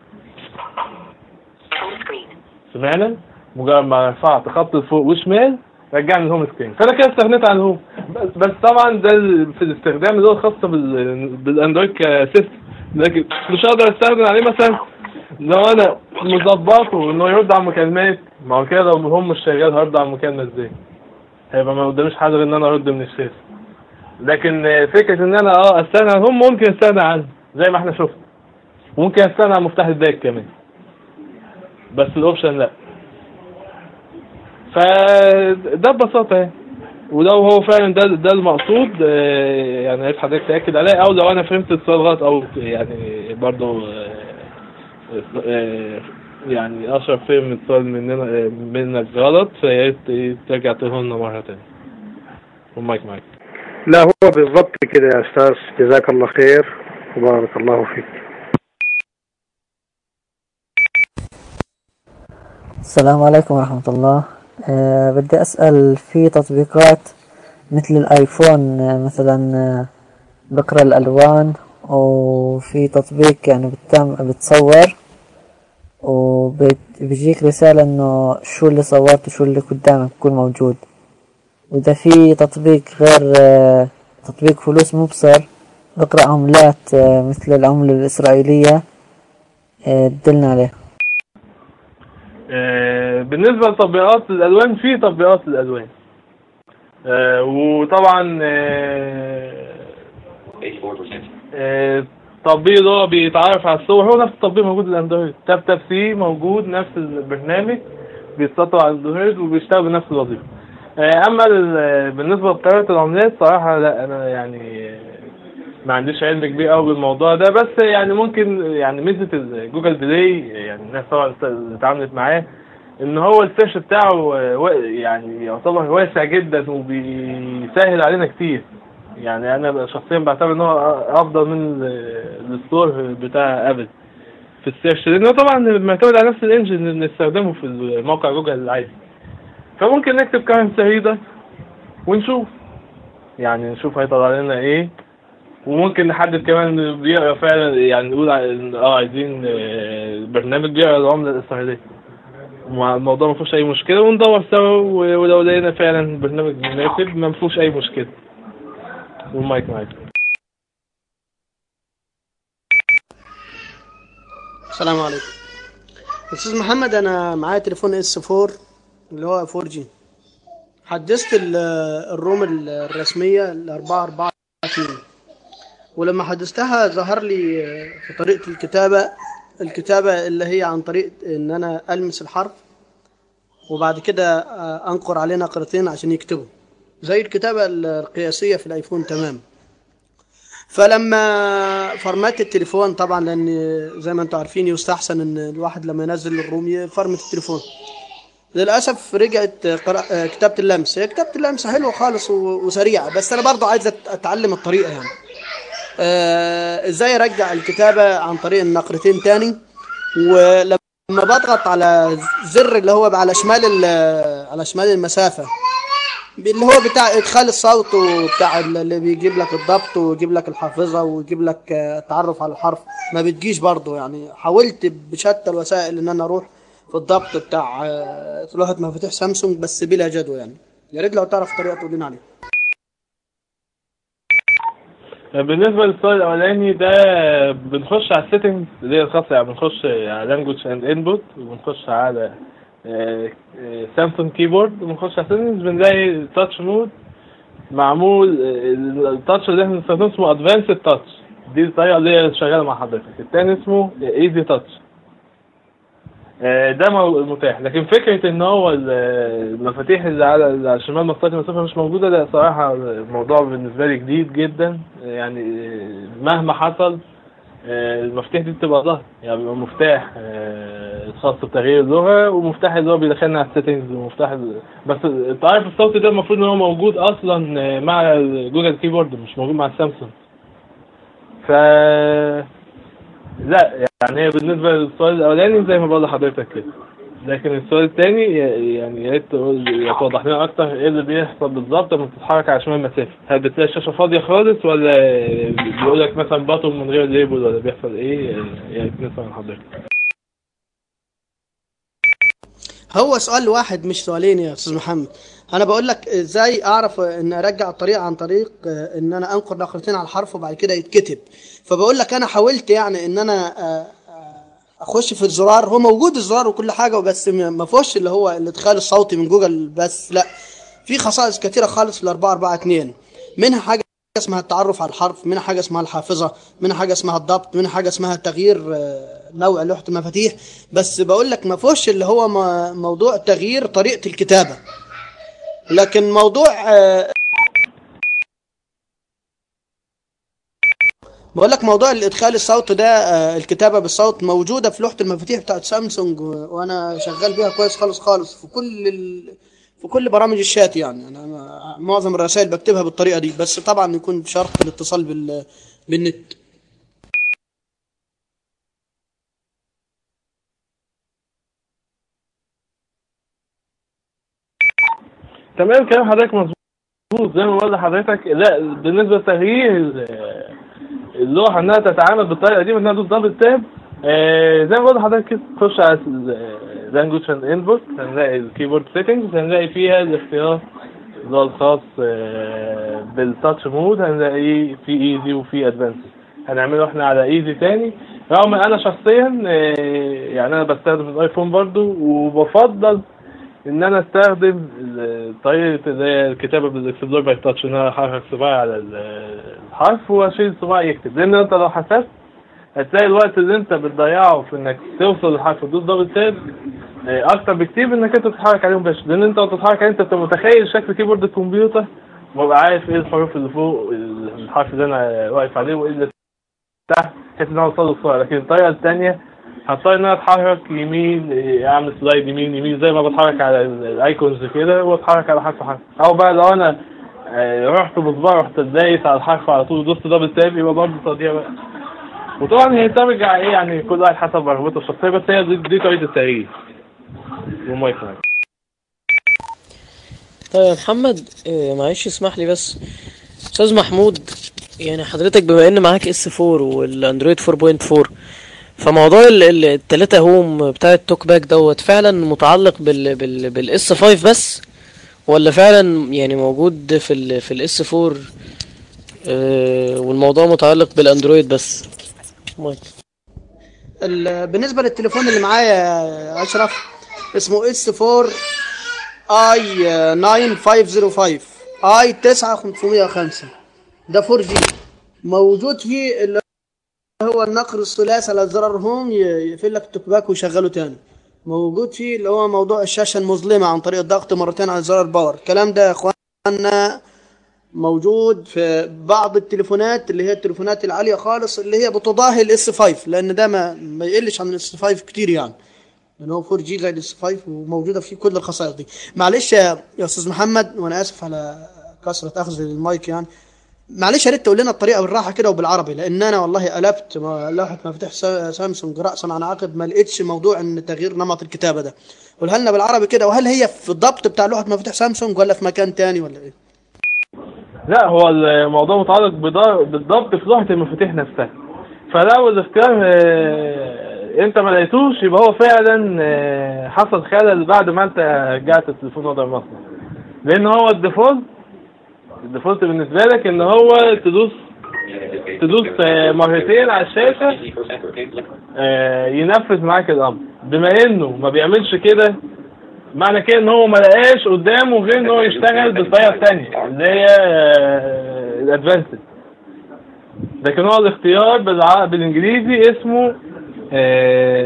Home screen. سمعنا مجرد ما رفعت خط لفوق وشمال رجعني الهوم سكرين فانا كده استغنيت عن الهوم بس, بس طبعا ده ال- في الاستخدام اللي هو الخاص بال- بالاندرويد كسيستم لكن مش هقدر استخدم عليه مثلا لو انا مظبطه انه يرد على المكالمات ما هو كده لو الهوم مش شغال هرد على المكالمه ازاي؟ هيبقى ما قداميش حل غير ان انا ارد من الشاشه لكن آه، فكره ان انا اه استغنى عن الهوم ممكن استغنى عنه زي ما احنا شفنا ممكن استغنى عن مفتاح الباك كمان بس الاوبشن لا فده ببساطة يعني ولو هو فعلا ده ده المقصود آه، يعني عايز حضرتك تأكد عليه أو لو أنا فهمت السؤال غلط أو يعني برضه آه، آه، يعني أشرف فهم السؤال مننا آه، منك غلط فيا ريت إيه ترجع تقوله لنا مرة تانية والمايك معاك لا هو بالضبط كده يا أستاذ جزاك الله خير وبارك الله فيك السلام عليكم ورحمة الله أه بدي أسأل في تطبيقات مثل الآيفون آه، مثلا آه، بقرأ الألوان وفي تطبيق يعني بتعم بتصور وبيجيك رسالة إنه شو اللي صورته شو اللي قدامك يكون موجود وإذا في تطبيق غير آه، تطبيق فلوس مبصر بقرأ عملات آه، مثل العملة الإسرائيلية آه، دلنا عليه آه، بالنسبة لتطبيقات الألوان في تطبيقات الألوان آه، وطبعا آه، آه، التطبيق اللي هو بيتعرف على الصور هو نفس التطبيق موجود الاندرويد تاب تاب سي موجود نفس البرنامج بيتسطر على الاندرويد وبيشتغل بنفس الوظيفة آه، اما ال- بالنسبة لقراءة العملات صراحة لا انا يعني آه، ما عنديش علم كبير قوي بالموضوع ده بس يعني ممكن يعني ميزة الجوجل بلاي يعني الناس طبعا اللي اتعاملت معاه ان هو السيرش بتاعه آه، وا- يعني يعتبر واسع جدا وبيسهل علينا كتير يعني انا شخصيا بعتبر ان هو افضل من ال- الستور بتاع ابل في السيرش لانه طبعا معتمد على نفس الانجن اللي بنستخدمه في موقع جوجل العادي فممكن نكتب كلام سعيدة ونشوف يعني نشوف هيطلع لنا ايه وممكن نحدد كمان بيقرا فعلا يعني نقول ع- اه عايزين آه، برنامج بيقرا العملة الإسرائيلية ومع- الموضوع ما فيهوش أي مشكلة وندور سوا و- ولو لقينا فعلا برنامج مناسب ما فيهوش أي مشكلة والمايك معاك السلام عليكم استاذ محمد انا معايا تليفون اس 4 اللي هو 4 جي حدثت ال- الروم ال- الرسميه ال 442 ولما حدثتها ظهر لي في طريقه الكتابه الكتابه اللي هي عن طريق ان انا المس الحرف وبعد كده انقر عليه نقرتين عشان يكتبوا زي الكتابه القياسيه في الايفون تمام فلما فرمت التليفون طبعا لان زي ما انتم عارفين يستحسن ان الواحد لما ينزل الروم يفرمت التليفون للاسف رجعت قرأ... كتابه اللمس هي كتابه اللمس حلوه خالص و... وسريعه بس انا برضو عايز أت- اتعلم الطريقه يعني آه... ازاي ارجع الكتابه عن طريق النقرتين تاني ولما بضغط على زر اللي هو على شمال ال- على شمال المسافه اللي هو بتاع ادخال الصوت وبتاع اللي بيجيب لك الضبط ويجيب لك الحافظه ويجيب لك آه، التعرف على الحرف ما بتجيش برضه يعني حاولت بشتى الوسائل ان انا اروح في الضبط بتاع آه، لوحه مفاتيح سامسونج بس بلا جدوى يعني يا ريت لو تعرف طريقه تقول لنا عليها بالنسبة للسؤال الأولاني ده بنخش على السيتنجز اللي هي الخاصة يعني بنخش على لانجوج اند انبوت وبنخش على سامسونج كيبورد وبنخش على السيتنجز بنلاقي تاتش مود معمول التاتش اللي احنا بنستخدمه اسمه ادفانسد تاتش دي الطريقة اللي هي شغالة مع حضرتك التاني اسمه ايزي تاتش ده مو- متاح لكن فكرة ان هو ال- المفاتيح اللي على اللي على الشمال مسطرة المسافة مش موجودة ده صراحة الموضوع بالنسبة لي جديد جدا يعني مهما حصل المفاتيح دي بتبقى ظاهرة يعني بيبقى مفتاح آه، خاص بتغيير اللغة ومفتاح اللي هو بيدخلنا على السيتنجز ومفتاح ال- بس التعرف الصوتي ده المفروض ان هو موجود اصلا آه، مع جوجل كيبورد مش موجود مع السامسونج ف لا يعني هي بالنسبة للسؤال الأولاني زي ما بقول لحضرتك كده لكن السؤال الثاني يعني يا ريت تقول توضح لنا أكتر إيه اللي بيحصل بالظبط لما بتتحرك على شمال المسافة هل بتلاقي الشاشة فاضية خالص ولا بيقول لك مثلا بطل من غير ليبل ولا بيحصل إيه يا ريت نسمع من حضرتك هو سؤال واحد مش سؤالين يا استاذ محمد انا بقول لك ازاي اعرف ان ارجع الطريقه عن طريق آه، ان انا انقر نقرتين على الحرف وبعد كده يتكتب فبقول لك انا حاولت يعني ان انا آه، آه، اخش في الزرار هو موجود الزرار وكل حاجه بس م- ما فيهوش اللي هو الادخال الصوتي من جوجل بس لا في خصائص كثيره خالص في ال 442 منها حاجه اسمها التعرف على الحرف منها حاجه اسمها الحافظه منها حاجه اسمها الضبط منها حاجه اسمها تغيير آه، نوع لوحه المفاتيح بس بقول لك ما فيهوش اللي هو م- موضوع تغيير طريقه الكتابه لكن موضوع آه، بقول لك موضوع الادخال الصوت ده آه، الكتابه بالصوت موجوده في لوحه المفاتيح بتاعت سامسونج و- وانا شغال بيها كويس خالص خالص في كل ال... في كل برامج الشات يعني انا ما- معظم الرسائل بكتبها بالطريقه دي بس طبعا يكون بشرط الاتصال بال... بالنت تمام كلام حضرتك مظبوط زي ما بقول لحضرتك لا بالنسبه لتغيير ال- اللوحه انها تتعامل بالطريقه دي وانها تضرب التاب آه، زي ما بقول لحضرتك كده تخش على لانجوج اند انبوت هنلاقي الكيبورد سيتنجز هنلاقي فيها الاختيار اللي هو الخاص آه، بالتاتش مود هنلاقيه في ايزي وفي ادفانس هنعمله احنا على ايزي تاني رغم انا شخصيا آه، يعني انا بستخدم الايفون برضو وبفضل ان انا استخدم ال- طريقه اللي هي الكتابه بالاكسبلور باي تاتش ان انا احرك صباعي على ال- الحرف واشيل صباعي يكتب لان انت لو حسبت هتلاقي الوقت اللي انت بتضيعه في انك توصل للحرف وتدوس دبل تاب آه، اكتر بكتير من انك انت تتحرك عليهم بس لان انت بتتحرك عليه انت بتبقى متخيل شكل كيبورد الكمبيوتر وببقى عارف ايه الحروف اللي فوق الحرف اللي انا واقف عليه وايه اللي تحت بحيث ان انا اوصل له بسرعه لكن الطريقه الثانيه هضطر ان انا اتحرك يمين إيه، اعمل سلايد يمين يمين زي ما بتحرك على ال- الايكونز كده واتحرك على حرف حرف او بقى لو انا آه، رحت بصباعي رحت دايس على الحرف على طول ودوست دبل تاب يبقى برضه تضييع وقت وطبعا هي ترجع ايه يعني كل واحد حسب رغبته الشخصيه بس هي دي, دي طريقه التغيير والمايك معاك. طيب يا محمد آه، معلش اسمح لي بس استاذ محمود يعني حضرتك بما ان معاك اس 4 والاندرويد 4.4 فموضوع ال- ال- التلاتة هوم بتاع التوك باك دوت فعلا متعلق بال بال بالاس 5 بس ولا فعلا يعني موجود في ال في الاس 4 آه، والموضوع متعلق بالاندرويد بس مايك ال- بالنسبة للتليفون اللي معايا يا أشرف اسمه اس 4 اي 9505 اي 9505 ده 4 جي موجود فيه اللي هو النقر الثلاثي على زرار هوم ي- يقفل لك التوك ويشغله تاني موجود فيه اللي هو موضوع الشاشة المظلمة عن طريق الضغط مرتين على زرار باور الكلام ده يا اخوانا موجود في بعض التليفونات اللي هي التليفونات العالية خالص اللي هي بتضاهي الاس 5 لان ده ما, ما يقلش عن الاس 5 كتير يعني لان هو 4 جي زي الاس 5 وموجودة فيه كل الخصائص دي معلش يا يا استاذ محمد وانا اسف على كثرة اخذ المايك يعني معلش يا ريت تقول لنا الطريقه بالراحه كده وبالعربي لان انا والله قلبت ما- لوحه مفاتيح سا- سامسونج راسا عن عقب ما لقيتش موضوع ان تغيير نمط الكتابه ده قولها لنا بالعربي كده وهل هي في الضبط بتاع لوحه مفاتيح سامسونج ولا في مكان تاني ولا ايه لا هو الموضوع متعلق بض- بالضبط في لوحة المفاتيح نفسها فلو الاختيار آه، انت ما لقيتوش يبقى هو فعلا آه، حصل خلل بعد ما انت رجعت التليفون وضع المصنع لان هو الديفولت الديفولت بالنسبة لك ان هو تدوس تدوس آه، مرتين على الشاشة آه، ينفذ معاك الامر بما انه ما بيعملش كده معنى كده ان هو ما لقاش قدامه غير ان هو يشتغل بالطريقه الثانيه اللي هي الادفانسد لكن هو الاختيار بالع... بالانجليزي اسمه آه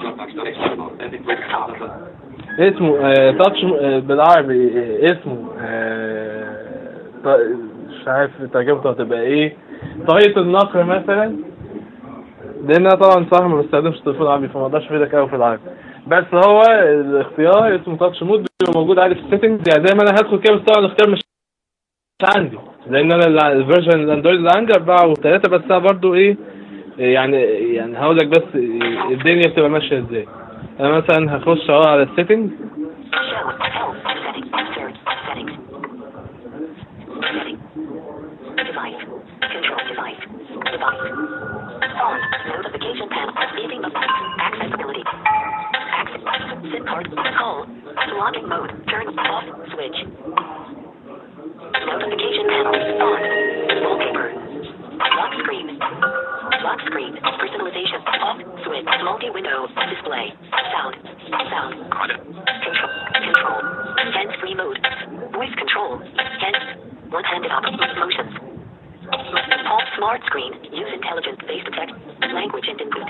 اسمه آه تاتش آه بالعربي آه اسمه آه ط- مش عارف ترجمته هتبقى ايه طريقه النقر مثلا لان انا طبعا صح ما بستخدمش التليفون العربي فما اقدرش افيدك قوي في العربي بس هو الاختيار اسمه تاتش مود بيبقى موجود عادي في السيتنجز يعني زي ما انا هدخل كده بس طبعا الاختيار مش مش عندي لان انا ال- الفيرجن الاندرويد اللي عندي 4 و3 بس أنا برضو ايه يعني يعني هقول لك بس الدنيا بتبقى ماشيه ازاي انا مثلا هخش اهو على السيتنجز Show, help, settings, search, settings. Setting. Device. Control device. Device. Phone. Notification panel. Meeting of accessibility. Access. SIM card. Call. Locking mode. Turn off. Switch. Notification panel. On. Wallpaper. Lock screen. Lock screen. Personalization. Off. Switch. Multi-window. Display. Sound. Sound. Control. Control. Hands-free mode. Voice control. Hands. One-handed up. Motions. All smart screen. Use intelligent face detect. Language and input.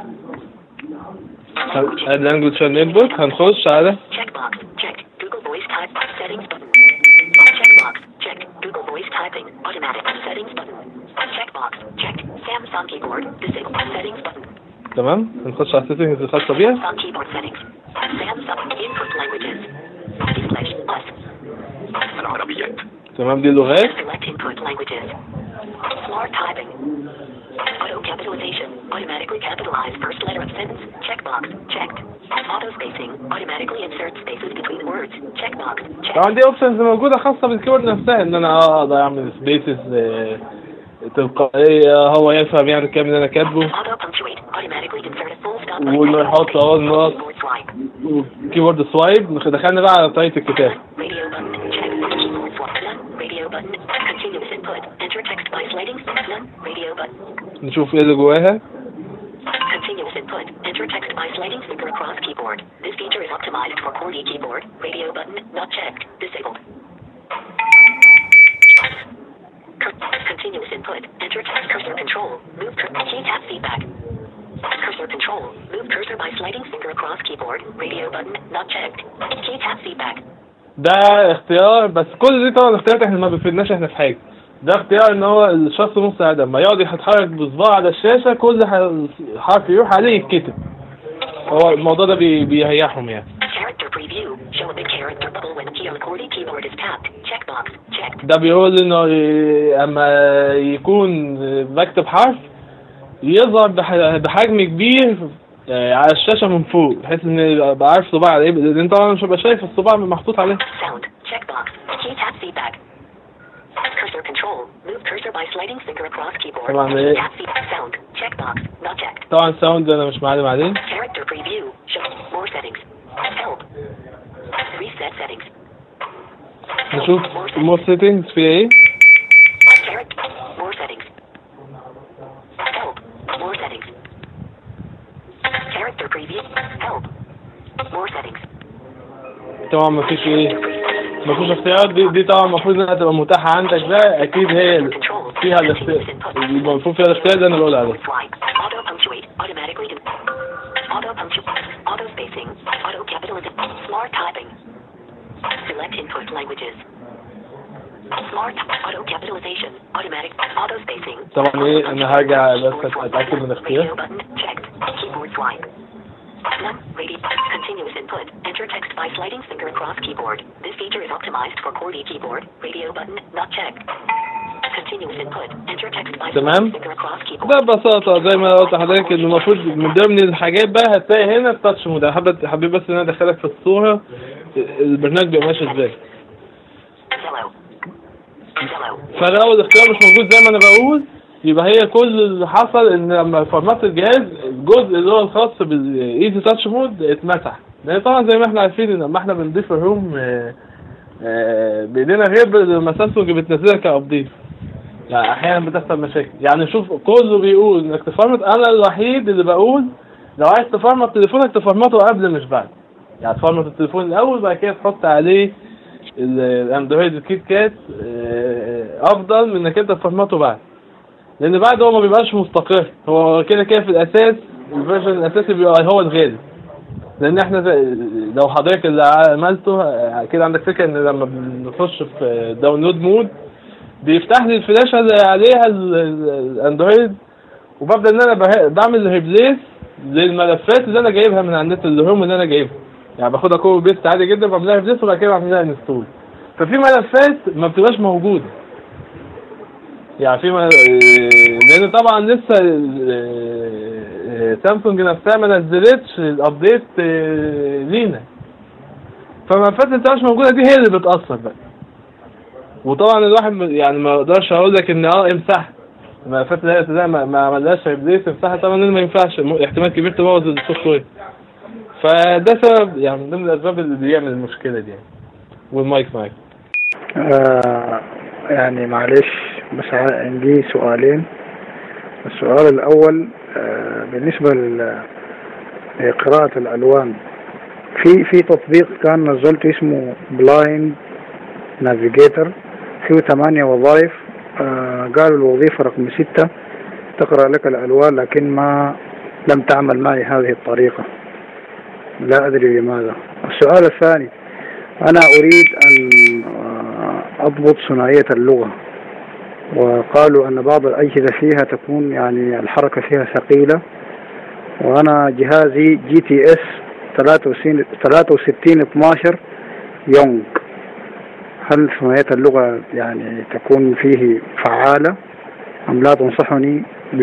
اللانجوج انبوت هنخش على Checkbox. Checked. Google Voice Type. Settings button. Checkbox. Checked. Google Voice Typing. Automatic. Settings button. Checkbox. Checked. Samsung keyboard. Disable. Settings button. تمام هنخش على السيتنجز الخاصه بيها Samsung keyboard settings. Samsung input languages. English. Plus. العربيات تمام دي اللغات Select input languages. Smart typing. Auto capitalization. Automatically capitalize first letter of sentence. Checkbox. Checked. Auto spacing. Automatically insert spaces between words. Checkbox. Checked. طبعا دي اوبشنز موجوده خاصه بالكيبورد نفسها ان انا اقدر اعمل سبيسز تلقائيه هو يفهم يعني الكلام اللي انا كاتبه Auto punctuate. Automatically insert a full stop. وانه يحط اهو النقط Keyboard swipe. وكيبورد سوايب دخلنا بقى على طريقه الكتاب Radio button. Check. Keyboard swipe. None. Radio button. Continuous input. Enter text by sliding. None. Radio button. نشوف ايه اللي جواها Continuous input. Enter text by sliding finger across keyboard. This feature is optimized for QWERTY keyboard. Radio button not checked. Disabled. Cur- continuous input. Enter text cursor control. Move cur- key tap feedback. Cursor control. Move cursor by sliding finger across keyboard. Radio button not checked. Key tap feedback. ده اختيار بس كل دي طبعا اختيارات احنا ما بيفيدناش احنا في حاجه ده اختيار ان هو الشخص نص ادم ما يقعد يتحرك بصباعه على الشاشه كل ح- حرف يروح عليه يتكتب هو الموضوع ده بي- بيريحهم يعني Character preview. Show a big character bubble when key on QWERTY keyboard is tapped. Checkbox. Checked. ده بيقول انه ي- اما يكون بكتب حرف يظهر بح- بحجم كبير آه، على الشاشه من فوق بحيث ان ابقى عارف صباعي على ايه لان طبعا مش هبقى شايف الصباع محطوط عليه Sound. Checkbox. Key tap feedback. Cursor control. Move cursor by sliding finger across keyboard. طبعا Key ايه tap feedback. Sound. Checkbox. Not checked. طبعا الساوند انا مش معلم عليه Character preview. Show more settings. Help. Reset settings. نشوف مور سيتنجز فيها ايه Character. More settings. Previous. Help. More settings. طبعا مفيش ايه مفيش اختيارات دي, دي طبعا المفروض انها تبقى متاحة عندك بقى اكيد هي ال- فيها الاختيار يبقى المفروض فيها الاختيار اللي انا بقول عليه Swipe. Auto punctuate. Automatically. Do. Auto punctuate. Auto spacing. Auto capitalization. Smart typing. Select input languages. Smart. Auto capitalization. Automatic. Auto spacing. طبعا ايه انا هرجع بس اتاكد من الاختيار Radio button checked. Keyboard swipe. None. Radio. Continuous input. Enter text by sliding finger across keyboard. This feature is optimized for QWERTY keyboard. Radio button not checked. Continuous input. Enter text by تمام sliding finger across keyboard. ده ببساطة زي ما قلت لحضرتك انه المفروض من ضمن الحاجات بقى هتلاقي هنا التاتش مود حابب حبيت بس ان انا ادخلك في الصورة البرنامج بيبقى ماشي ازاي Zello. Zello. فلو الاختيار مش موجود زي ما انا بقول يبقى هي كل اللي حصل ان لما فرمت الجهاز الجزء اللي هو الخاص بالايزي تاتش مود اتمسح لان طبعا زي ما احنا عارفين ان لما احنا بنضيف الروم آه، آه، بايدينا غير لما سامسونج بتنزلها كابديت يعني احيانا بتحصل مشاكل يعني شوف كله بيقول انك تفرمت انا الوحيد اللي بقول لو عايز تفرمت تليفونك تفرمته قبل مش بعد يعني تفرمت التليفون الاول بعد كده تحط عليه ال- الاندرويد الكيت كات آه، افضل من انك انت تفرمته بعد لان بعد هو ما بيبقاش مستقر هو كده كده في الاساس الفيرجن الاساسي بيبقى هو الغالب لان احنا زي- لو حضرتك اللي عملته آه، كده عندك فكره ان لما بنخش في داونلود مود بيفتح لي الفلاشه اللي عليها ال- ال- الاندرويد وببدا ان انا به- بعمل ريبليس للملفات اللي انا جايبها من على النت اللي هم اللي انا جايبها يعني باخدها كوبي بيست عادي جدا بعملها ريبليس وبعد كده بعمل لها انستول ففي ملفات ما بتبقاش موجوده يعني في مل- لان طبعا لسه ال- سامسونج نفسها ما نزلتش الابديت لينا فملفات اللي مش موجوده دي هي اللي بتاثر بقى وطبعا الواحد م- يعني ما اقدرش اقول لك ان اه امسحها الملفات اللي هي زي ما ما عملهاش ريبليس امسحها طبعا لان ما ينفعش م- احتمال كبير تبوظ السوفت وير فده سبب يعني من ضمن الاسباب اللي بيعمل المشكله دي يعني والمايك معاك آه يعني معلش بس ع- عندي سؤالين السؤال الأول آه بالنسبة لل- لقراءة الألوان في في تطبيق كان نزلته اسمه بلايند نافيجيتر فيه ثمانية وظائف آه قالوا الوظيفة رقم ستة تقرأ لك الألوان لكن ما لم تعمل معي هذه الطريقة لا أدري لماذا السؤال الثاني أنا أريد أن آه، أضبط ثنائية اللغة وقالوا أن بعض الأجهزة فيها تكون يعني الحركة فيها ثقيلة وأنا جهازي جي تي اس 63 63 12 يونغ هل ثنائية اللغة يعني تكون فيه فعالة أم لا تنصحني ب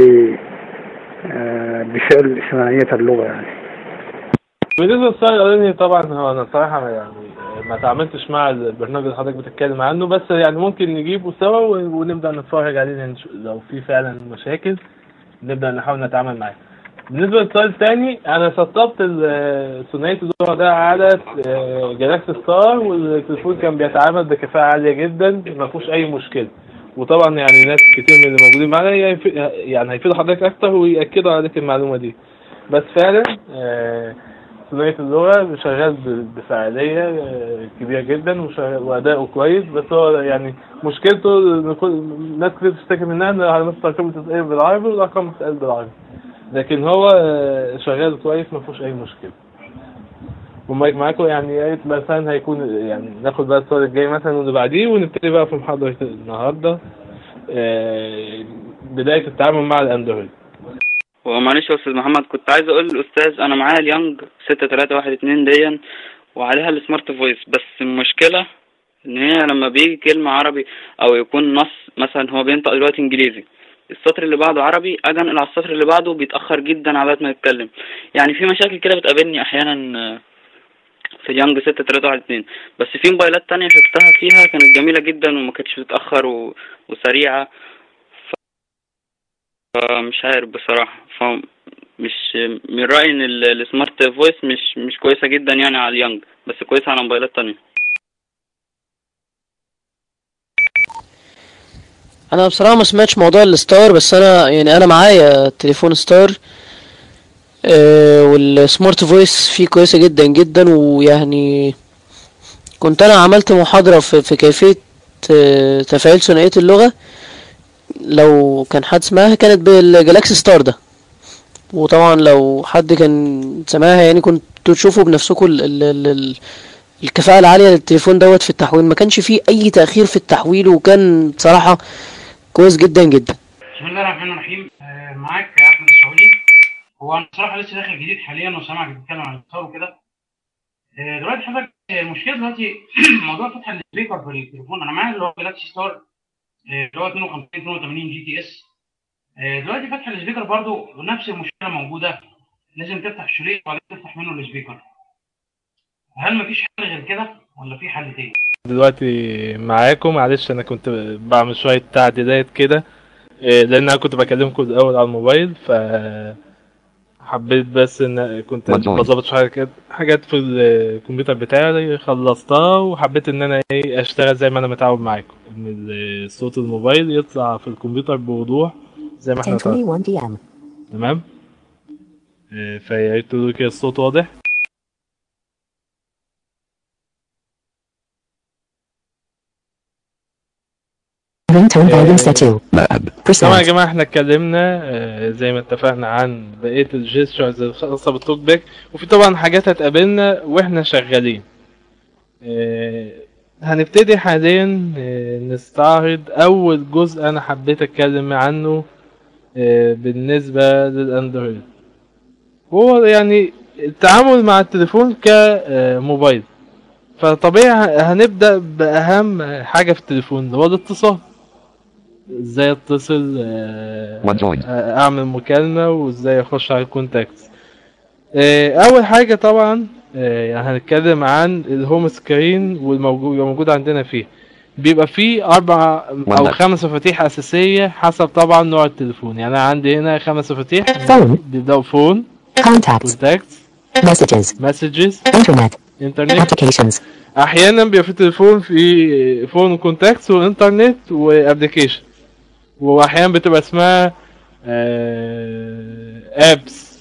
آه، بفعل ثنائية اللغة يعني بالنسبه للسؤال الاولاني طبعا هو انا صراحه ما يعني ما تعاملتش مع البرنامج اللي حضرتك بتتكلم عنه بس يعني ممكن نجيبه سوا ون- ونبدا نتفرج عليه نش- لو في فعلا مشاكل نبدا نحاول نتعامل معاه بالنسبه للسؤال الثاني انا سطبت ال- ثنائيه اللغه ده على آه، جالاكسي ستار والتليفون كان بيتعامل بكفاءه عاليه جدا ما فيهوش اي مشكله وطبعا يعني ناس كتير من اللي موجودين معانا يف- يعني هيفيدوا حضرتك اكتر وياكدوا عليك المعلومه دي بس فعلا آه، ثنائية اللغة شغال ب- بفعالية آه، كبيرة جدا وشغال- وأداؤه كويس بس هو يعني مشكلته إن كل ناس كتير بتشتكي منها إن علامات الأرقام بتتقال بالعربي والأرقام بتتقال بالعربي لكن هو آه، شغال كويس ما فيهوش أي مشكلة والمايك معاكم يعني يا ريت مثلا هيكون يعني ناخد بقى السؤال الجاي مثلا واللي بعديه ونبتدي بقى في محاضرة النهاردة آه، بداية التعامل مع الأندرويد ومعلش يا استاذ محمد كنت عايز اقول للاستاذ انا معايا اليانج ستة تلاتة واحد اتنين ديا وعليها السمارت فويس بس المشكلة ان هي لما بيجي كلمة عربي او يكون نص مثلا هو بينطق دلوقتي انجليزي السطر اللي بعده عربي اجي انقل على السطر اللي بعده بيتأخر جدا على ما يتكلم يعني في مشاكل كده بتقابلني احيانا آه، في اليانج ستة تلاتة واحد اتنين بس في موبايلات تانية شفتها فيها كانت جميلة جدا وما كانتش بتتأخر و... وسريعة فمش عارف بصراحة فمش من رأيي ان ال- السمارت فويس مش مش كويسة جدا يعني على اليانج بس كويسة على موبايلات تانية انا بصراحه ما سمعتش موضوع الستار بس انا يعني انا معايا تليفون ستار آه، والسمارت فويس فيه كويسة جدا جدا ويعني كنت انا عملت محاضرة في, في كيفية آه، تفعيل ثنائية اللغة لو كان حد سمعها كانت بالجالاكسي ستار ده وطبعا لو حد كان سمعها يعني كنتوا تشوفوا بنفسكم ال ال ال ال الكفاءة العالية للتليفون دوت في التحويل ما كانش فيه اي تأخير في التحويل وكان بصراحة كويس جدا جدا بسم الله الرحمن الرحيم آه، معاك احمد السعودي هو انا بصراحه لسه داخل جديد حاليا وسامعك بتتكلم عن الاتصال وكده آه، دلوقتي حضرتك آه، المشكله دلوقتي موضوع فتح السبيكر في التليفون انا معايا اللي هو جالاكسي ستار آه، اللي هو 52 82 جي تي اس آه، دلوقتي فتح السبيكر برضو نفس المشكله موجوده لازم تفتح الشريط وبعدين تفتح منه السبيكر هل مفيش حل غير كده ولا في حل تاني؟ دلوقتي معاكم معلش انا كنت بعمل شوية تعديلات كده إيه، لان انا كنت بكلمكم الاول على الموبايل ف حبيت بس ان كنت مجنون. بظبط شوية حاجات حاجات في الكمبيوتر بتاعي خلصتها وحبيت ان انا ايه اشتغل زي ما انا متعود معاكم ان صوت الموبايل يطلع في الكمبيوتر بوضوح زي ما احنا طالع. 10:21 p.m. تمام إيه، فيا ريت تقولوا كده الصوت واضح Ringtone volume set to طبعا يا percent. جماعه احنا اتكلمنا آه، زي ما اتفقنا عن بقيه الجيسترز الخاصه بالتوك باك وفي طبعا حاجات هتقابلنا واحنا شغالين آه، هنبتدي حاليا آه، نستعرض اول جزء انا حبيت اتكلم عنه آه، بالنسبه للاندرويد هو يعني التعامل مع التليفون كموبايل فطبيعي هنبدأ بأهم حاجة في التليفون اللي هو الاتصال ازاي اتصل آه، One joined. آه، اعمل مكالمة وازاي اخش على الكونتاكت آه، اول حاجة طبعا آه، يعني هنتكلم عن الهوم سكرين والموجود موجود عندنا فيه بيبقى فيه اربع او One خمس مفاتيح اساسية حسب طبعا نوع التليفون يعني انا عندي هنا خمس مفاتيح Phone. بيبدأوا فون Contacts. كونتاكت Messages. مسجز Internet. انترنت Applications. احيانا بيبقى في التليفون في فون وكونتاكتس وانترنت وابلكيشن واحيانا بتبقى اسمها ابس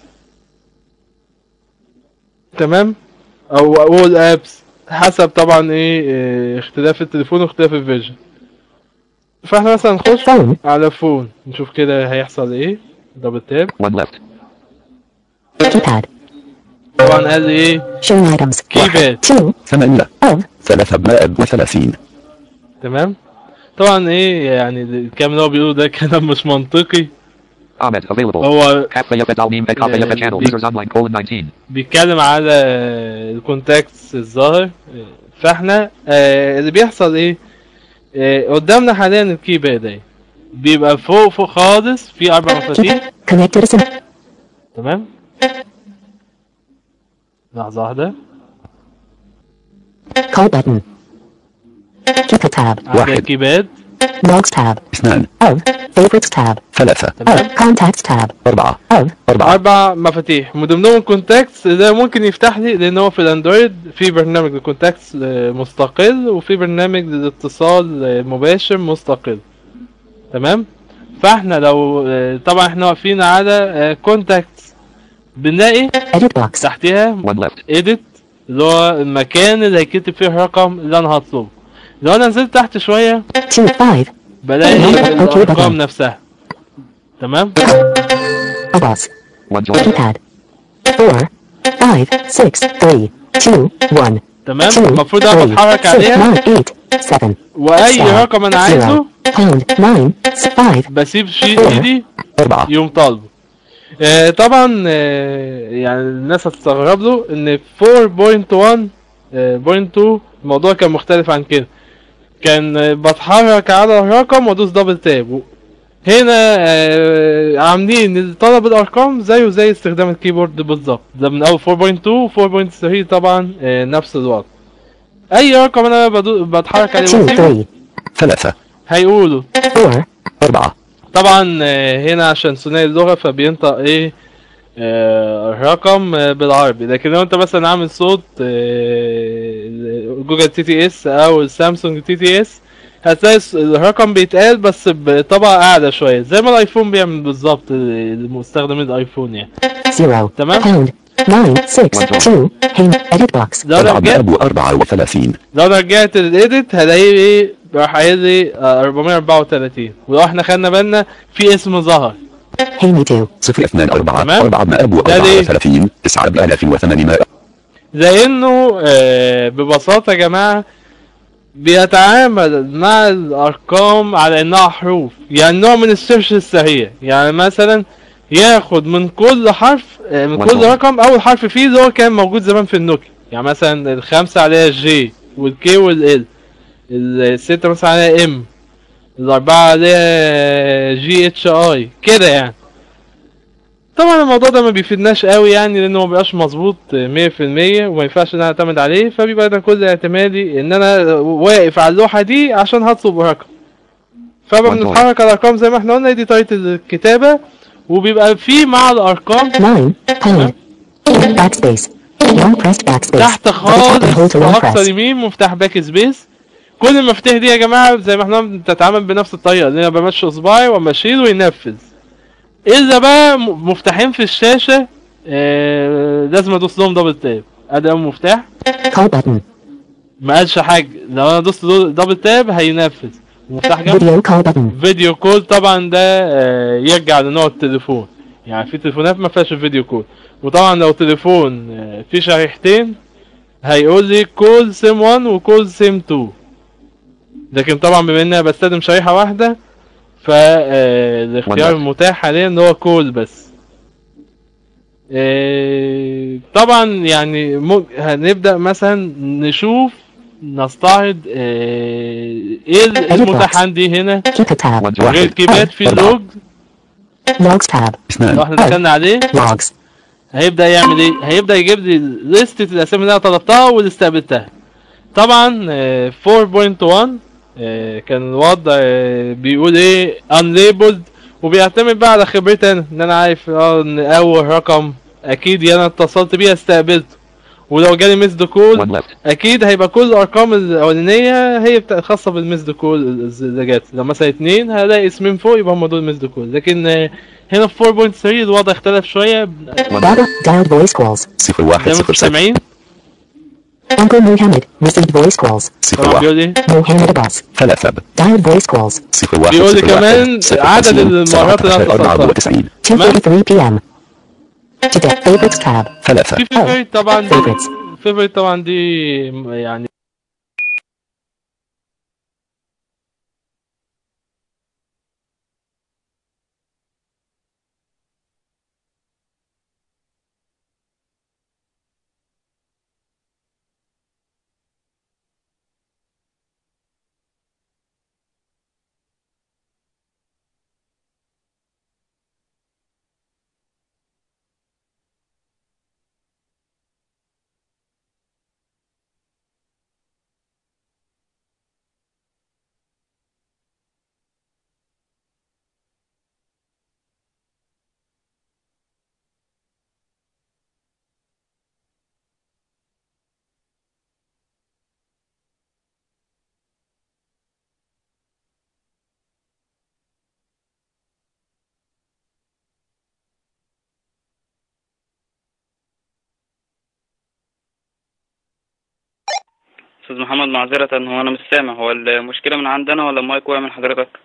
تمام او اول ابس حسب طبعا ايه آه، اختلاف التليفون واختلاف الفيرجن فاحنا مثلا نخش Phone. على فون نشوف كده هيحصل ايه دبل تاب One left. Keypad. طبعا قال لي ايه Showing items. كيباد Two. ثمانية Of. ثلاثمائة وثلاثين تمام طبعا ايه يعني الكلام اللي هو بيقوله ده كلام مش منطقي Ahmed available. هو Cafe Fed Almim Fed Cafe Fed channel. Big- Users online colon 19. بيتكلم على الكونتاكتس الظاهر فاحنا آه، اللي بيحصل ايه آه، قدامنا حاليا الكيباد اهي بيبقى فوق فوق خالص في اربع مفاتيح Connect to the sim. تمام لحظة واحدة Call button. Keypad tab. على واحد. الكيباد Logs tab. اثنان Of. Favorites tab. ثلاثة تمام Of. Contacts tab. أربعة Of. أربعة اربع مفاتيح من ضمنهم الكونتاكتس ده ممكن يفتح لي لان هو في الاندرويد في برنامج للكونتاكتس آه، مستقل وفي برنامج للاتصال آه، مباشر مستقل تمام فاحنا لو آه، طبعا احنا واقفين على كونتاكتس بنلاقي Edit box. تحتها One left. edit اللي هو المكان اللي هيكتب فيه الرقم اللي انا هطلبه لو انا نزلت تحت شوية Two. Five. بلاقي Okay, الارقام button. نفسها تمام Abos. One joined. Keypad. Four. Five. Six. Three. Two. One. تمام Two. المفروض انا Three. بتحرك Six. عليها Nine. Eight. Seven. واي Seven. رقم انا عايزه Zero. Pound. Nine. Five. بسيب شيء ايدي أربعة يوم طالبه آه طبعا آه يعني الناس هتستغرب له ان 4.1 آه، point 2 الموضوع كان مختلف عن كده كان آه، بتحرك على الرقم وادوس دبل تاب هنا آه عاملين طلب الارقام زيه زي استخدام الكيبورد بالظبط ده من اول 4.2 و 4.3 طبعا آه نفس الوضع اي رقم انا بدو- بتحرك عليه Two. واسيبه Three. ثلاثة هيقولوا Four. أربعة طبعا آه، هنا عشان ثنائي اللغة فبينطق ايه آه، الرقم آه، بالعربي لكن لو انت مثلا عامل صوت آه، جوجل تي تي اس او السامسونج تي تي اس هتلاقي الس- الرقم بيتقال بس بطبقة اعلى شوية زي ما الايفون بيعمل بالظبط المستخدمين الايفون يعني zero تمام pound nine six two hang edit box لو انا رجعت أب وأربعة وثلاثين لو انا رجعت للايديت هلاقي ايه راح قايل لي آه، 434 ولو احنا خدنا بالنا في اسم ظهر hang me to صفر اثنان أربعة تمام. أربعة أب ده وأربعة ليه؟ وثلاثين تسعة بآلاف وثمانمائة لانه آه، ببساطة يا جماعة بيتعامل مع الارقام على انها حروف يعني نوع من السيرش السريع يعني مثلا ياخد من كل حرف آه، من كل مظبوط. رقم اول حرف فيه اللي هو كان موجود زمان في النوكيا يعني مثلا الخمسة عليها جي والكي والال الستة مثلا عليها ام الاربعة عليها جي اتش اي كده يعني طبعا الموضوع ده ما بيفيدناش قوي يعني لانه ما بيبقاش مظبوط 100% وما ينفعش ان انا اعتمد عليه فبيبقى انا كل اعتمادي ان انا واقف على اللوحه دي عشان هطلب رقم فبقى مظبوط. بنتحرك على الارقام زي ما احنا قلنا دي طريقه الكتابه وبيبقى في مع الارقام nine pound eight backspace long pressed backspace تحت Double tap and hold خالص to long في اقصى press اليمين مفتاح باك سبيس كل المفاتيح دي يا جماعه زي ما احنا بتتعامل بنفس الطريقه ان انا بمشي صباعي وامشيه وينفذ اذا بقى م- مفتاحين في الشاشه آه لازم ادوس لهم دبل تاب ادي اول مفتاح call button ما قالش حاجه لو انا دوست دو- دبل تاب هينفذ مفتاح جنب video call button فيديو كول طبعا ده آه، يرجع لنوع التليفون يعني في تليفونات ما فيهاش الفيديو كول وطبعا لو تليفون آه، فيه شريحتين هيقول لي كول سيم 1 وكول سيم 2 لكن طبعا بما ان انا بستخدم شريحه واحده فالاختيار ولا. المتاح حاليا ان هو كول بس آه، طبعا يعني مم- هنبدا مثلا نشوف نستعرض آه، ايه المتاح عندي هنا keep a tab غير واحد الكيباد في أربعة. اللوج logs tab لو اثنان احنا دخلنا عليه logs هيبدا يعمل ايه هيبدا يجيب لي لستة الاسامي اللي انا طلبتها واللي استقبلتها طبعا آه، 4.1 آه، كان الوضع آه، بيقول ايه unlabeled وبيعتمد بقى على خبرتي انا ان انا عارف اه ان اول رقم اكيد انا اتصلت بيه استقبلته ولو جالي ميس One كول left. اكيد هيبقى كل الارقام الاولانيه هي بتاع خاصه بالميس كول اللي جات لو مثلا اتنين هلاقي اسمين فوق يبقى هم دول ميس كول لكن آه، هنا في 4.3 الوضع اختلف شويه Baba dialed voice calls صفر واحد زي ما صفر انتم صفر سامعين Uncle Muhammad received voice calls صفر طبعا واحد بيقول ايه Mohammed Abbas ثلاثة dialed voice calls صفر واحد بيقول لي صفر كمان واحد صفر عدد خمسين المرات اللي أنا سبعة عشر أربعة اتصلتها. وتسعين 2:33 p.m. Today favorites tab ثلاثة في فيفوريت طبعا دي favorites فيفوريت طبعا دي يعني استاذ محمد معذرة هو انا مش سامع هو المشكلة من عندنا ولا المايك واقع من حضرتك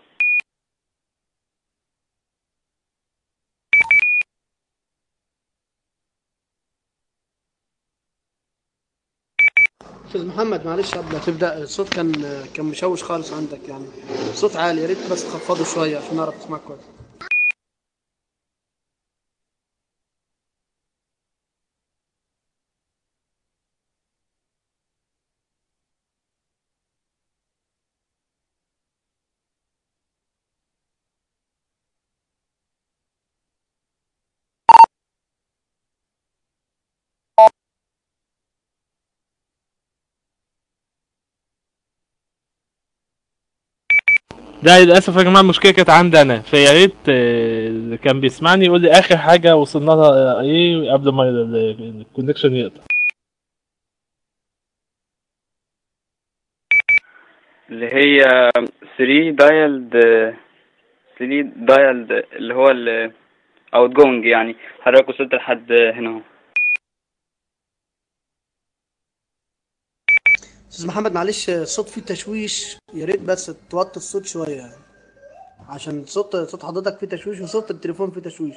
استاذ محمد معلش قبل ما تبدا الصوت كان كان مشوش خالص عندك يعني صوت عالي يا ريت بس تخفضه شويه عشان نعرف نسمعك كويس ده للاسف يا جماعه المشكله كانت عندي انا فيا ريت آه، اللي كان بيسمعني يقول لي اخر حاجه وصلنا لها ايه قبل ما الكونكشن يقطع اللي هي 3 دايلد 3 دايلد اللي هو ال اوت جوينج يعني حضرتك وصلت لحد هنا اهو استاذ محمد معلش الصوت فيه تشويش يا ريت بس توطي الصوت شويه يعني عشان صوت صوت حضرتك فيه تشويش وصوت التليفون فيه تشويش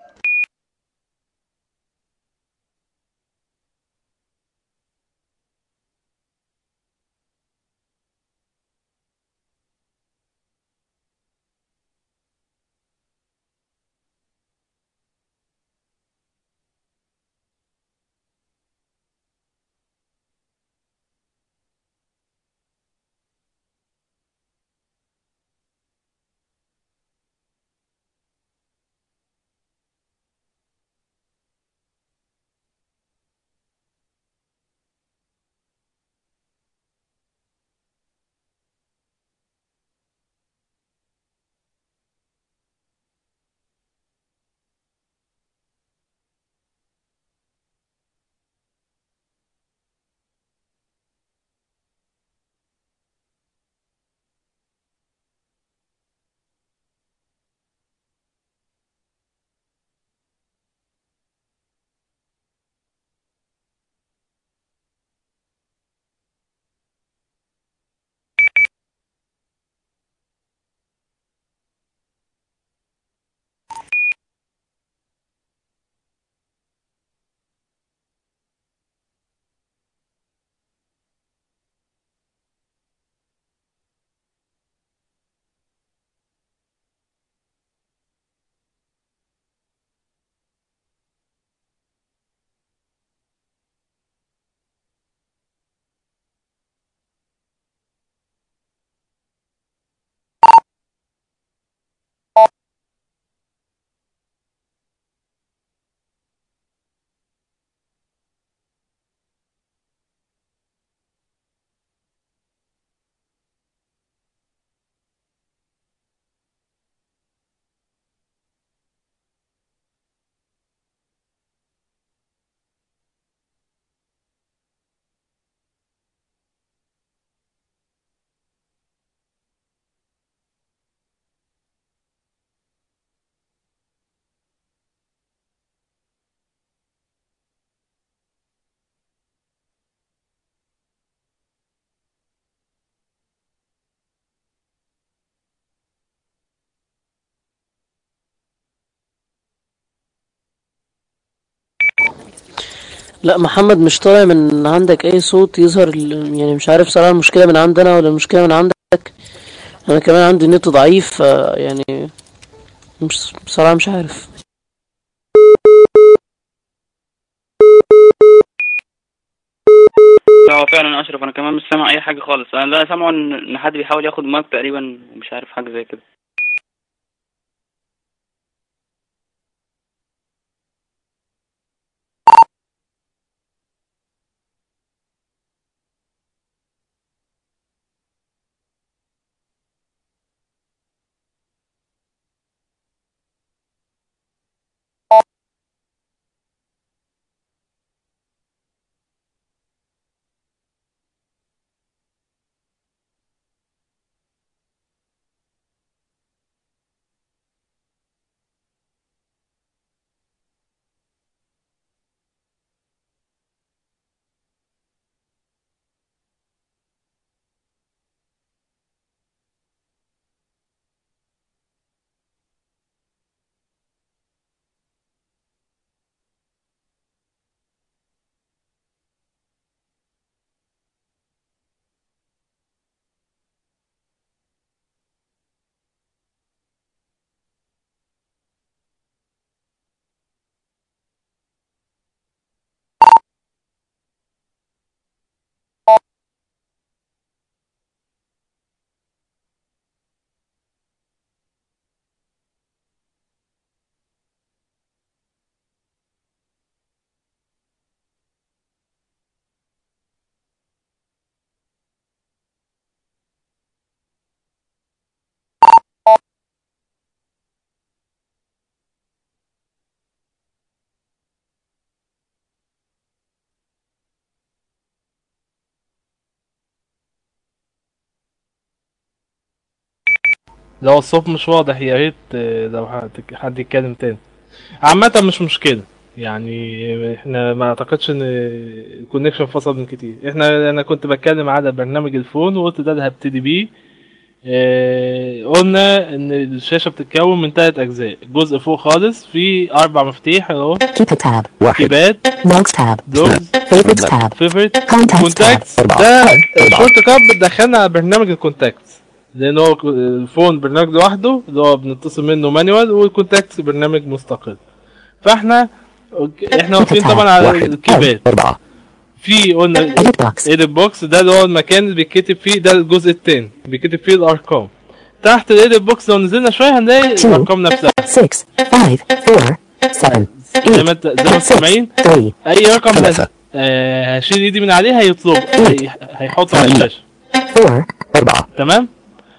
لا محمد مش طالع من عندك اي صوت يظهر ال- يعني مش عارف صراحة المشكلة من عندنا ولا المشكلة من عندك انا كمان عندي النت ضعيف ف يعني مش بصراحة مش عارف لا هو فعلا اشرف انا كمان مش سامع اي حاجه خالص انا لا سامعه ان إن حد بيحاول ياخد مايك تقريبا ومش عارف حاجه زي كده لو الصوت مش واضح يا ريت آه، لو حد- حد يتكلم تاني عامة مش مشكلة يعني احنا ما اعتقدش ان الكونكشن فصل من كتير احنا انا كنت بتكلم على برنامج الفون وقلت ده اللي هبتدي بيه اه قلنا ان الشاشة بتتكون من ثلاث اجزاء جزء فوق خالص فيه اربع مفاتيح اهو Keypad tab. واحد كيباد Logs tab. دوجز Favorites tab. فيفرت Contacts كونتاكتس أربعة. ده أربعة. شورت كات بتدخلنا على برنامج الكونتاكتس لان هو الفون برنامج لوحده اللي هو بنتصل منه مانوال والكونتاكتس برنامج مستقل فاحنا احنا واقفين طبعا على واحد الكيباد أربعة في قلنا Edit box. ايديت بوكس ده اللي هو المكان اللي بيتكتب فيه ده الجزء التاني بيتكتب فيه الارقام تحت الايديت بوكس لو نزلنا شويه هنلاقي Two. الارقام نفسها Six. Five. Four. Seven. زي ما Eight. انت زي ما انتم سامعين Three. اي رقم ثلاثة. هز- آه، هشيل ايدي من عليه هيطلب هي- هيحطه على ثمانية. الشاشه Four. أربعة تمام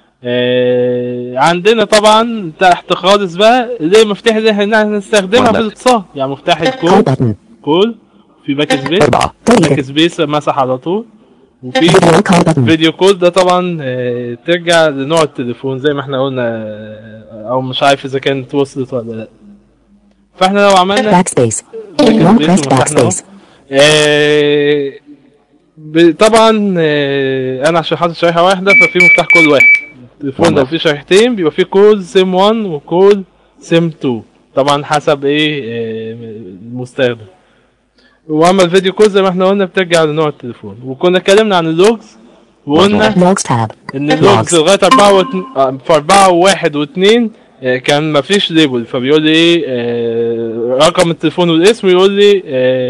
آه عندنا طبعا تحت خالص بقى زي المفتاح اللي احنا هنستخدمها في ولا. الاتصال يعني مفتاح Call الكول button. كول في باك سبيس أربعة باك سبيس مسح على طول وفي Video call button. فيديو كول ده طبعا آه، ترجع لنوع التليفون زي ما احنا قلنا آه، او مش عارف اذا كانت وصلت ولا لا فاحنا لو عملنا Backspace. باك Long سبيس pressed ومسحنا اهو backspace. آه، ب- طبعا آه، انا عشان حاطط شريحه واحده ففي مفتاح كل واحد التليفون لو فيه شريحتين بيبقى فيه كول سيم 1 وكول سيم 2 طبعا حسب ايه آه، المستخدم واما الفيديو كول زي ما احنا قلنا بترجع لنوع التليفون وكنا اتكلمنا عن اللوجز وقلنا Logs tab. ان اللوجز Logs. لغايه 4 و في 4 و1 و2 كان مفيش ليبل فبيقول لي ايه آه، رقم التليفون والاسم يقول لي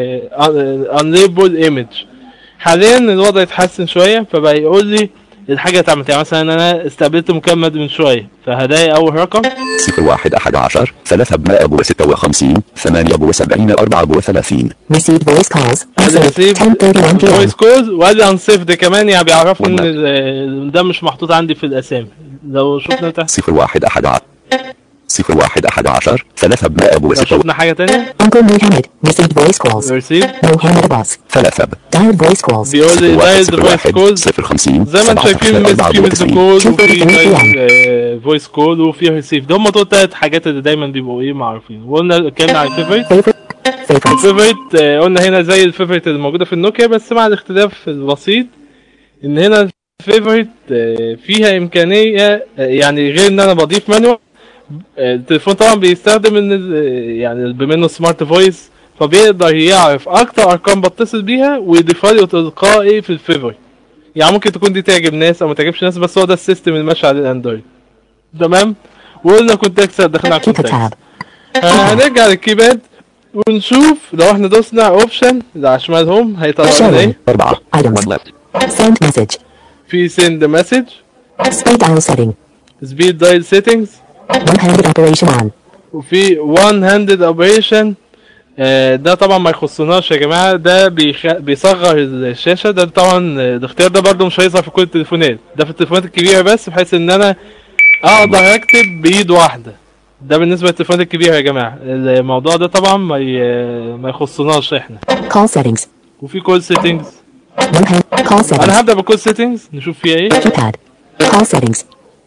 انليبل ايمج حاليا الوضع اتحسن شويه فبقى يقول لي الحاجه اتعملت يعني مثلا انا استقبلت مكالمه من شويه فهدايا اول رقم صفر واحد أحد عشر ثلاثة بمائة وستة وخمسين ثمانية وسبعين أربعة وثلاثين Received voice calls. ادي Message. ريسيف 10:31 p.m. فويس كولز وادي انسيفد كمان يعني بيعرفوا ان والله. ال- ده مش محطوط عندي في الاسامي لو شفنا تحت صفر واحد أحد عشر صفر واحد أحد عشر ثلاثة بمائة لو وستة شفنا حاجه تانية Uncle Mohammed. Received voice calls. ريسيف Mohammed Abbas. ثلاثة Dialed voice calls. بيقول لي صفر واحد دايل صفر فويس واحد كولز صفر خمسين زي ما انتم سبعة شايفين عشر ميسج أربعة في ميسج وتسعين كول شوف وفي التليفون. فويس كول وفي ريسيف ده هم دول التلات حاجات اللي دايما بيبقوا ايه معروفين وقلنا اتكلمنا على الفيفوريت Favorite. Favorites. الفيفوريت آه، قلنا هنا زي الفيفوريت اللي موجوده في النوكيا بس مع الاختلاف البسيط ان هنا الفيفوريت آه، فيها امكانيه آه، يعني غير ان انا بضيف مانوال آه، التليفون طبعا بيستخدم ان ال- آه، يعني بما انه سمارت فويس فبيقدر يعرف اكتر ارقام بتصل بيها ويضيفها لي تلقائي في الفيفوريت يعني ممكن تكون دي تعجب ناس او ما تعجبش ناس بس هو ده السيستم اللي ماشي عليه الاندرويد تمام وقلنا كونتاكس دخلنا على Keep a كونتاكس tab. هنرجع للكيباد ونشوف لو احنا دوسنا اوبشن اللي على شمال هوم هيطلع لنا ايه أربعة Items. one left Send message. في سند مسج Speed dial setting. سبيد دايل سيتنجز One-handed operation on. وفي وان هاندد اوبريشن ده طبعا ما يخصناش يا جماعه ده بيخ... بيصغر الشاشه ده طبعا آه، الاختيار ده برضو مش هيظهر في كل التليفونات ده في التليفونات الكبيره بس بحيث ان انا اقدر اكتب بايد واحده ده بالنسبه للتليفونات الكبيره يا جماعه الموضوع ده طبعا ما ي... ما يخصناش احنا Call settings. وفي كول سيتنجز One hand. Call settings. انا هبدا بكول سيتنجز نشوف فيها ايه Keypad. Call settings.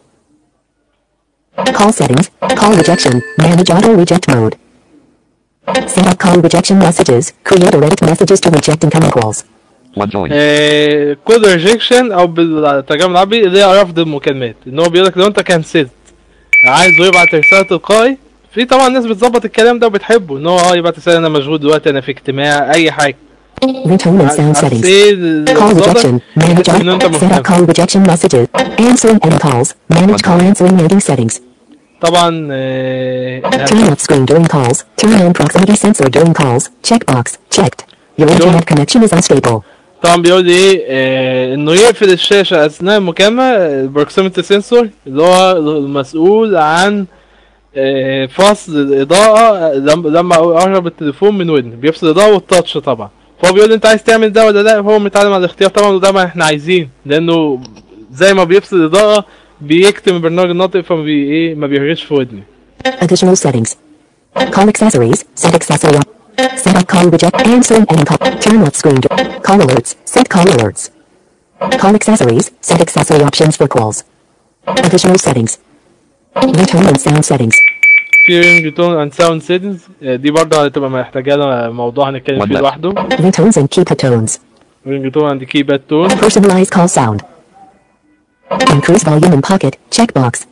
Call settings. Call rejection. Manage auto reject mode. Set up call rejection messages. Create or edit messages to reject incoming calls. One join. كود ريجكشن او بالترجمه العربي اللي هي رفض المكالمات ان هو بيقول لك لو انت كنسلت عايزه يبعت رساله تلقائي في طبعا ناس بتظبط الكلام ده وبتحبه ان هو اه يبعت رساله انا مشغول دلوقتي انا في اجتماع اي حاجه Ringtone and sound عارف settings. ايه Call الوضع؟ rejection. Manage تحس ان انت auto. Set up مهتم call rejection messages. Answering any calls. Manage call answering ending settings. طبعا آه، Turn off screen during calls. Turn on proximity sensor during calls. Checkbox. Checked. Your internet connection is unstable. طبعا بيقول لي ايه آه انه يقفل الشاشه اثناء المكالمه البروكسيميتي سنسور اللي هو المسؤول عن آه فصل الاضاءه لما لما اقرب التليفون من ودني بيفصل الاضاءه والتاتش طبعا فهو بيقول لي انت عايز تعمل ده ولا لا هو متعلم على الاختيار طبعا وده ما احنا عايزين لانه زي ما بيفصل الاضاءه بيكتم البرنامج الناطق فما بي ايه ما بيهرش في ودني Additional settings. Call accessories. Set accessory up. Set up call reject. Answering any call. Turn off screen. du- Call alerts. Set call alerts. Call accessories. Set accessory options for calls. Additional settings. Ringtone and sound settings. في رينج تون اند ساوند سيتنجز دي برضه هتبقى محتاجه لها موضوع هنتكلم فيه لوحده Ringtones and keypad tones. رينج تون اند كيباد تون Personalized call sound. Increase volume in pocket. Checkbox.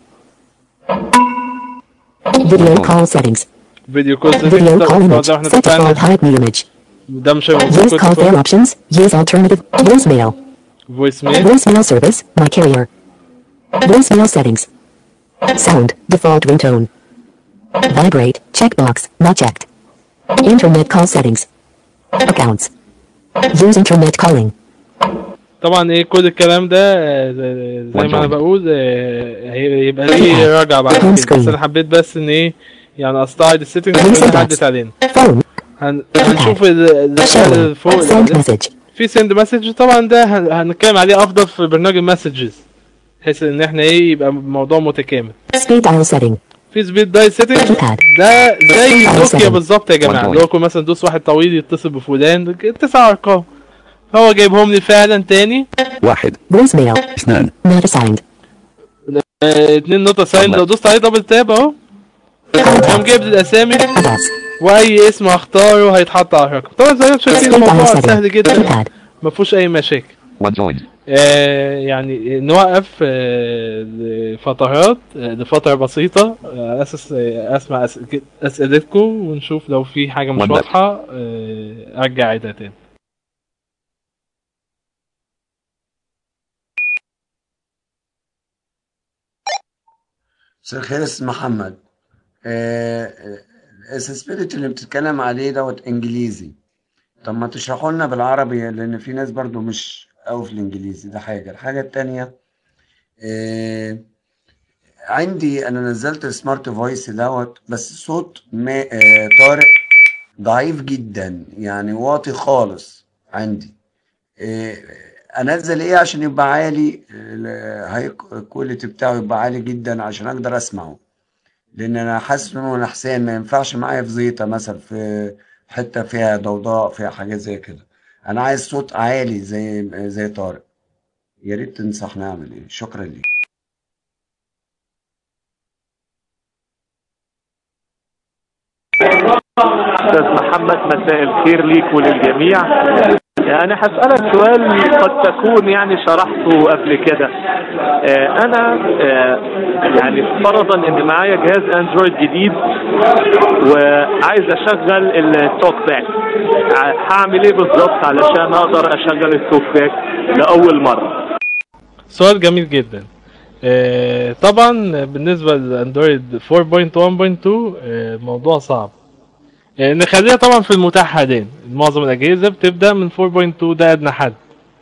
Video call settings. فيديو كول Video call طبعا image. زي ما احنا Set default اتفقنا hide me image. ده مش هيبقى Use موجود call fail كل options. Use alternative. Voicemail. فويس ميل Voicemail service. My carrier. Voicemail settings. Sound. Default ringtone. Vibrate. Checkbox. Not checked. Internet call settings. Accounts. Use internet calling. طبعا ايه كل الكلام ده آه، زي زي ما انا بقول آه، هي- هيبقى ليه راجع بعد كده بس انا حبيت بس ان ايه يعني استعرض السيتنجز اللي عدت علينا هن... هنشوف ال- الرسائل فوق Send ال- message. في سند مسج طبعا ده هن- هنتكلم عليه افضل في برنامج المسجز بحيث ان احنا ايه يبقى الموضوع متكامل Speed dial setting. في سبيد داي سيتنج ده زي نوكيا بالظبط يا جماعه اللي هو يكون مثلا دوس واحد طويل يتصل بفلان تسع ارقام هو جايبهم لي فعلا تاني واحد Voicemail. اثنان Not assigned. آه، اتنين نقطة ساين لو دوست عليه دبل تاب اهو قام جايب لي الاسامي واي اسم هختاره هيتحط على الرقم طبعا زي ما انتم شايفين الموضوع سهل جدا ما فيهوش اي مشاكل One joined. آه يعني نوقف آه لفترات آه لفترة بسيطة آه، على اساس آه اسمع أس- اسئلتكم ونشوف لو في حاجة مش One minute. واضحة آه ارجع عيدها تاني مساء الخير اسم محمد الاسسبيليتي اللي بتتكلم عليه دوت انجليزي طب ما تشرحوا لنا بالعربي لان في ناس برضو مش قوي في الانجليزي ده حاجه الحاجه التانية آه، عندي انا نزلت سمارت فويس دوت بس صوت ما آه، طارق ضعيف جدا يعني واطي خالص عندي آه، انزل ايه عشان يبقى عالي الهاي كواليتي بتاعه يبقى عالي جدا عشان اقدر اسمعه لان انا حاسس انه نحسان ما ينفعش معايا في زيطه مثلا في حته فيها ضوضاء فيها حاجات زي كده انا عايز صوت عالي زي زي طارق يا ريت تنصحني اعمل ايه شكرا ليك أستاذ محمد مساء الخير ليك وللجميع أنا هسألك سؤال قد تكون يعني شرحته قبل كده آه، أنا آه، يعني فرضا إن معايا جهاز أندرويد جديد وعايز أشغل التوك باك ع- هعمل إيه بالظبط علشان أقدر أشغل التوك باك لأول مرة سؤال جميل جدا آه، طبعا بالنسبة للاندرويد 4.1.2 آه، الموضوع صعب آه، نخليها طبعا في المتاح حاليا معظم الأجهزة بتبدأ من 4.2 ده أدنى حد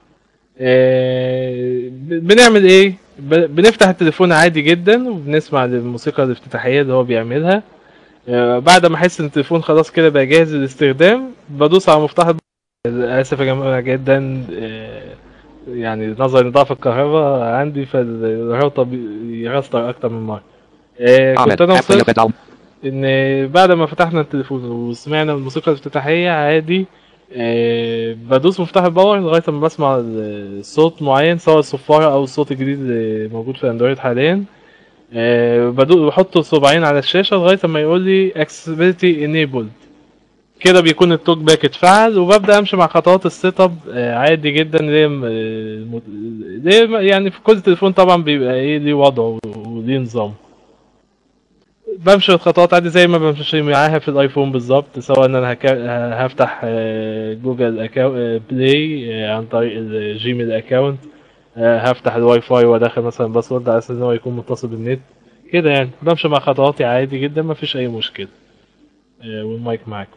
آه، ب- بنعمل ايه ب- بنفتح التليفون عادي جدا وبنسمع الموسيقى الافتتاحية اللي هو بيعملها آه، بعد ما احس ان التليفون خلاص كده بقى جاهز للاستخدام بدوس على مفتاح الب- اسف يا جماعة جدا آه، يعني نظرا لضعف الكهرباء عندي فالراوتر بيرستر اكتر من مرة آه، Ahmed, كنت انا after you وصلت get down. ان بعد ما فتحنا التليفون وسمعنا الموسيقى الافتتاحية عادي آه، بدوس مفتاح الباور لغاية ما بسمع ال- صوت معين سواء الصفارة او الصوت الجديد اللي موجود في اندرويد حاليا آه، بدو بحط صباعين على الشاشة لغاية ما يقول لي accessibility enabled كده بيكون التوك باك اتفعل وببدأ امشي مع خطوات السيت اب آه، عادي جدا ليه م- آه، الم- ليه م- يعني في كل تليفون طبعا بيبقى ايه ليه وضعه وليه نظام بمشي الخطوات عادي زي ما بمشي معاها في الايفون بالظبط سواء ان انا هكا... هفتح آه، جوجل أكاو... آه، بلاي آه، عن طريق الجيميل اكاونت آه، هفتح الواي فاي وادخل مثلا باسورد على اساس ان هو يكون متصل بالنت كده يعني بمشي مع خطواتي عادي جدا مفيش اي مشكله آه، والمايك معاك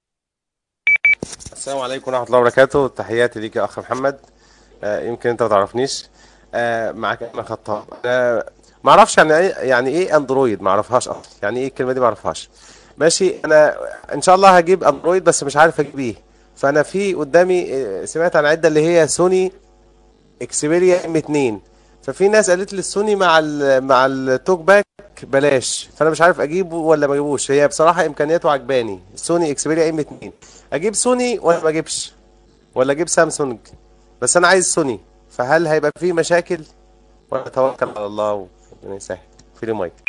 السلام عليكم ورحمة الله وبركاته تحياتي ليك يا أخ محمد آه، يمكن أنت ما تعرفنيش آه، معك أنا خطاب أنا ما أعرفش يعني إيه يعني إيه أندرويد ما أعرفهاش أصلا يعني إيه الكلمة دي ما أعرفهاش ماشي أنا إن شاء الله هجيب أندرويد بس مش عارف أجيب إيه فأنا في قدامي آه، سمعت عن عدة اللي هي سوني اكسبيريا ام 2 ففي ناس قالت لي السوني مع ال مع التوك باك بلاش فانا مش عارف اجيبه ولا ما اجيبوش هي بصراحه امكانياته عجباني السوني اكسبيريا ام 2 اجيب سوني ولا ما اجيبش ولا اجيب سامسونج بس انا عايز سوني فهل هيبقى فيه مشاكل ولا توكل على الله وربنا يسهل في لي مايك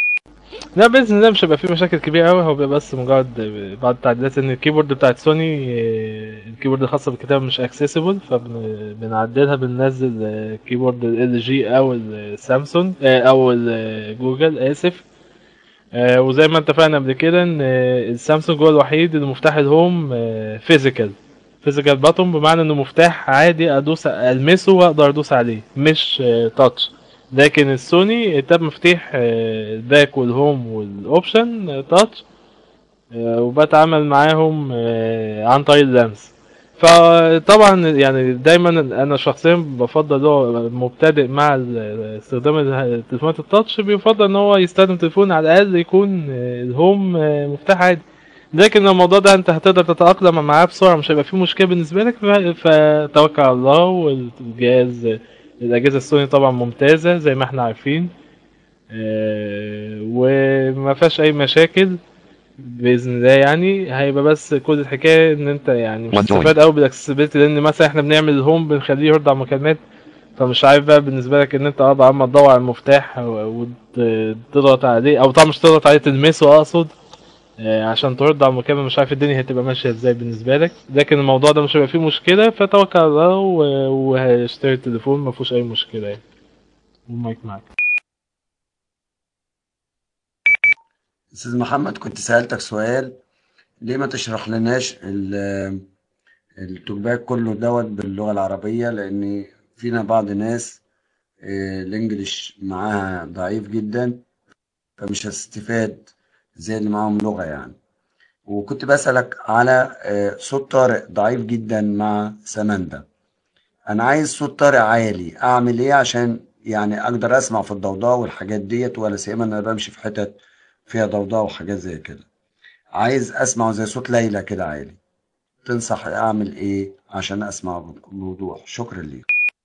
لا باذن الله مش هيبقى فيه مشاكل كبيره قوي هو بيبقى بس مجرد بعض التعديلات ان الكيبورد بتاعت سوني آه، الكيبورد الخاصه بالكتابه مش اكسسبل فبنعدلها بننزل آه، كيبورد ال جي او السامسونج آه، او جوجل اسف آه، وزي ما اتفقنا قبل كده ان آه، السامسونج هو الوحيد اللي مفتاح الهوم فيزيكال فيزيكال باتون بمعنى انه مفتاح عادي ادوس المسه واقدر ادوس عليه مش تاتش لكن السوني تاب مفتاح آه، الباك والهوم والاوبشن تاتش وبتعامل معاهم آه، عن طريق اللمس فطبعا يعني دايما انا شخصيا بفضل اللي هو مبتدئ مع ال- استخدام التليفونات التاتش بيفضل ان هو يستخدم تليفون على الاقل يكون آه، الهوم آه، مفتاح عادي لكن لو الموضوع ده انت هتقدر تتأقلم معاه بسرعة مش هيبقى فيه مشكلة بالنسبة لك ف- فتوكل على الله والجهاز الأجهزة السوني طبعا ممتازة زي ما احنا عارفين آه، وما فيهاش أي مشاكل بإذن الله يعني هيبقى بس كل الحكاية إن أنت يعني مش One joint. هتستفاد أوي بالأكسسبيلتي لأن مثلا احنا بنعمل الهوم بنخليه يرد على المكالمات فمش عارف بقى بالنسبة لك إن أنت اه بقى عم تدور على المفتاح وتضغط عليه أو طبعا مش تضغط عليه تلمسه أقصد آه، عشان ترد على المكالمة مش عارف الدنيا هتبقى ماشية ازاي بالنسبة لك لكن الموضوع ده مش هيبقى فيه مشكلة فتوكل على الله و- وهشتري التليفون مفيهوش أي مشكلة يعني والمايك معاك استاذ محمد كنت سألتك سؤال ليه ما تشرح لناش ال- التوباك كله دوت باللغة العربية لأن فينا بعض ناس آه، الإنجليش معاها ضعيف جدا فمش هتستفاد زي اللي معاهم لغة يعني وكنت بسألك على آه، صوت طارق ضعيف جدا مع سماندا أنا عايز صوت طارق عالي أعمل إيه عشان يعني أقدر أسمع في الضوضاء والحاجات ديت ولا سيما أنا بمشي في حتت فيها ضوضاء وحاجات زي كده عايز أسمعه زي صوت ليلى كده عالي تنصح أعمل إيه عشان أسمع بوضوح شكرا ليك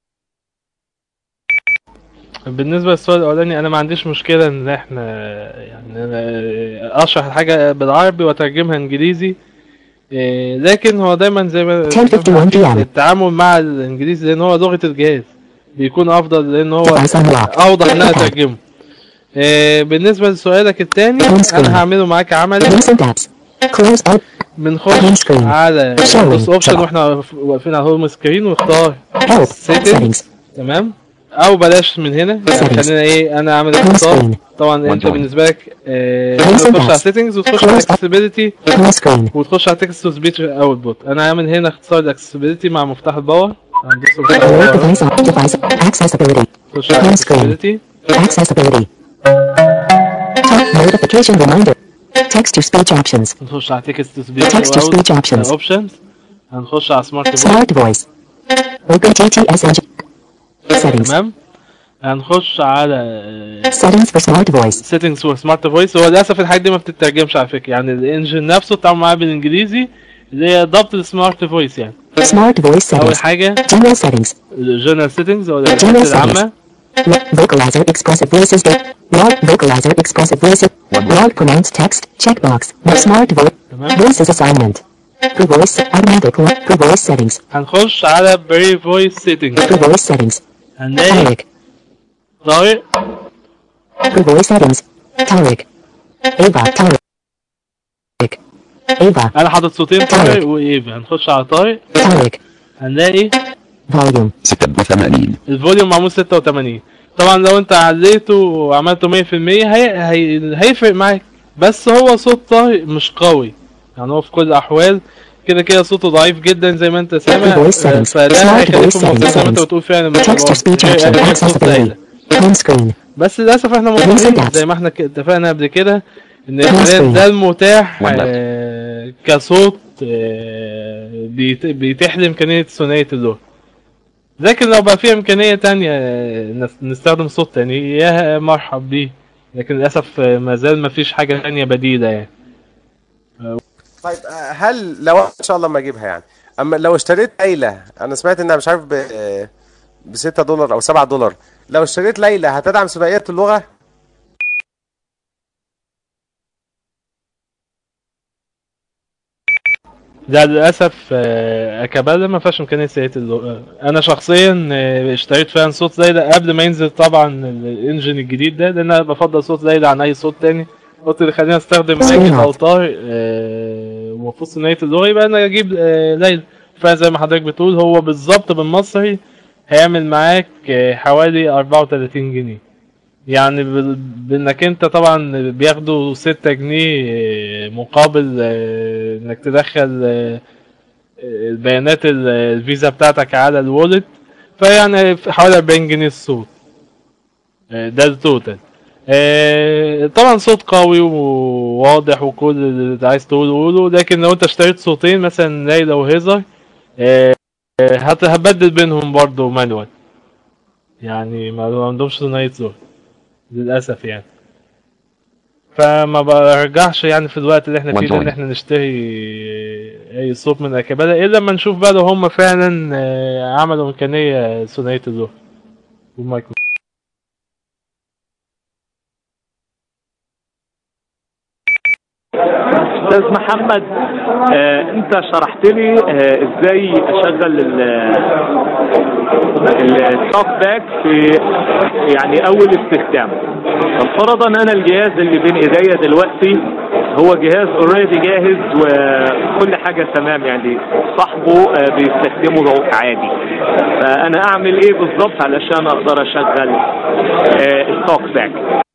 بالنسبة للسؤال الأولاني أنا ما عنديش مشكلة إن إحنا يعني أنا أشرح الحاجة بالعربي وأترجمها إنجليزي إيه، لكن هو دايما زي ما 10:51 p.m. التعامل مع الإنجليزي لأن هو لغة الجهاز بيكون أفضل لأن هو Device unlocked. أوضح إن أنا أترجمه إيه، بالنسبة لسؤالك التاني Home screen. أنا هعمله معاك عملي Recent apps. Close out. Home بنخش screen. على Showing. بص اوبشن Shut. واحنا واقف- واقفين على الهوم سكرين ونختار Help. settings Settings. تمام او بلاش من هنا يعني Settings. خلينا ايه انا عامل Home اختصار screen. طبعا انت One joint. بالنسبه لك آه، Recent تخش على apps. settings وتخش على Close up. accessibility Home screen. وتخش على text to speech output انا عامل هنا اختصار الاكسسبيليتي مع مفتاح الباور هندوس مفتاح Alert الباور device on. Device. Accessibility. تخش على Home screen. accessibility Accessibility. Top notification reminder. Text to speech options. نخش على text to speech Text to speech options. options هنخش على smart voice Smart voice. OpenTTS engine. Settings. تمام هنخش على آه، Settings for smart voice. settings for smart voice هو للاسف الحاجات دي ما بتترجمش على فكره يعني الانجن نفسه التعامل معاه بالانجليزي اللي هي ضبط السمارت فويس يعني Smart voice اول settings. حاجه General settings. الجنرال سيتنجز او General الحاجات settings. العامه Vocalizer expressive voices. Loud vocalizer expressive voices. Loud pronounced text. Checkbox. No smart voice. تمام Voices assignment. Per voice automatic. Per voice settings. هنخش على بري فويس سيتنجز Per voice settings. هنلاقي Tarek. طارق Per voice settings. Tarek. Ava. Tarek. Ava. انا حاطط صوتين طارق وايفا هنخش على طارق Tarek. هنلاقي Volume. 86 الفوليوم معمول 86 طبعا لو انت عليته وعملته 100% هي... هي... هيفرق معاك بس هو صوت طارق مش قوي يعني هو في كل الاحوال كده كده صوته ضعيف جدا زي ما انت سامع Voice settings. آه، فده Smart هيخليه voice في الموضوع زي ما انت settings. بتقول فعلا مش Text to speech غير- option. غير صوت Accessibility. ليلى. Home screen. بس للاسف احنا Recent مضطرين apps. زي ما احنا ك- اتفقنا قبل كده ان Home حاليا screen. ده المتاح One left. آه، كصوت آه، بيت- بيتيح لي امكانيه ثنائيه اللغه لكن لو بقى في امكانيه تانية آه، نس- نستخدم صوت تاني يا مرحب بيه لكن للاسف آه، ما زال ما فيش حاجه تانية بديله يعني طيب آه، هل لو ان شاء الله ما اجيبها يعني اما لو اشتريت ليلى انا سمعت انها مش عارف ب ب 6 دولار او 7 دولار لو اشتريت ليلى هتدعم ثنائيات اللغه لا للاسف آه، اكابالا ما فيهاش امكانيه سيئه اللغه انا شخصيا آه، اشتريت فعلا صوت زي ده قبل ما ينزل طبعا الانجن الجديد ده لان انا بفضل صوت زي ده عن اي صوت تاني قلت خليني استخدم مايك اوتار آه، وفي ثنائيه اللغه يبقى انا اجيب آه، ليلى فعلا زي ما حضرتك بتقول هو بالظبط بالمصري هيعمل معاك آه، حوالي 34 جنيه يعني بال- بانك انت طبعا بياخدوا ستة جنيه آه، مقابل آه، انك تدخل آه، آه، بيانات ال- الفيزا بتاعتك على الوالت فيعني في حوالي 40 جنيه الصوت آه، ده التوتال آه، طبعا صوت قوي وواضح وكل اللي انت عايز تقوله قوله لكن لو انت اشتريت صوتين مثلا ليلى وهيزر آه، آه، هت- هتبدل بينهم برضه مانوال يعني ما ما عندهمش ثنائية صوت للأسف يعني فما برجحش يعني في الوقت اللي احنا فيه ده ان One احنا نشتري اي صوت من اكابالا الا لما نشوف بقى لو هم فعلا آه، عملوا امكانيه ثنائيه اللغه والمايك استاذ محمد آه انت شرحت لي آه ازاي اشغل ال- التوك باك في يعني اول استخدام فرضا انا الجهاز اللي بين ايديا دلوقتي هو جهاز اوريدي جاهز وكل حاجه تمام يعني صاحبه آه بيستخدمه عادي فانا اعمل ايه بالظبط علشان اقدر اشغل آه التوك باك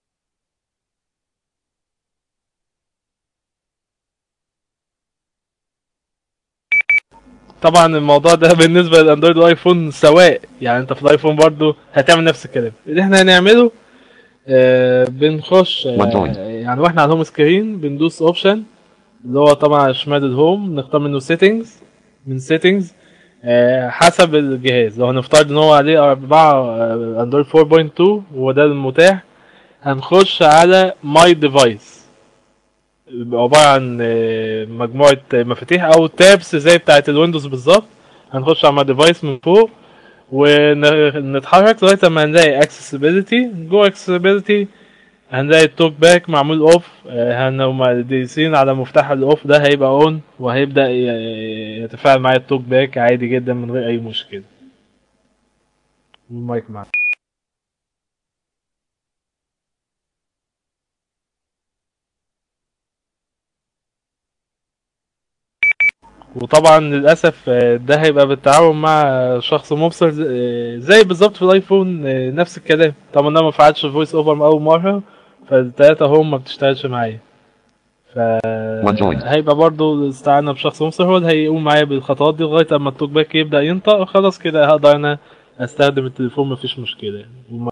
طبعا الموضوع ده بالنسبه للاندرويد والايفون سواء يعني انت في الايفون برضو هتعمل نفس الكلام اللي احنا هنعمله آه بنخش آه OneDroid. يعني واحنا على الهوم سكرين بندوس اوبشن اللي هو طبعا على شمال الهوم نختار منه سيتنجز من سيتنجز آه حسب الجهاز لو هنفترض ان هو عليه 4 اندرويد 4.2 وهو ده المتاح هنخش على ماي ديفايس عبارة عن آه، مجموعة مفاتيح أو تابس زي بتاعة الويندوز بالظبط هنخش على ديفايس من فوق ونتحرك لغاية ما هنلاقي accessibility جوه accessibility هنلاقي التوك باك معمول اوف هنقوم دايسين على مفتاح الاوف ده هيبقى اون وهيبدأ ي- يتفاعل معايا التوك باك عادي جدا من غير اي مشكلة المايك معاك وطبعا للاسف آه، ده هيبقى بالتعاون مع شخص مبصر آه، زي بالظبط في الايفون آه، نفس الكلام طبعا انا ما فعلتش فويس اوفر من اول مره فالتلاته هم ما بتشتغلش معايا ف OneDroid. هيبقى برضو استعانة بشخص مبصر هو اللي هيقوم معايا بالخطوات دي لغايه اما التوك باك يبدا ينطق خلاص كده هقدر انا استخدم التليفون مفيش مشكله يعني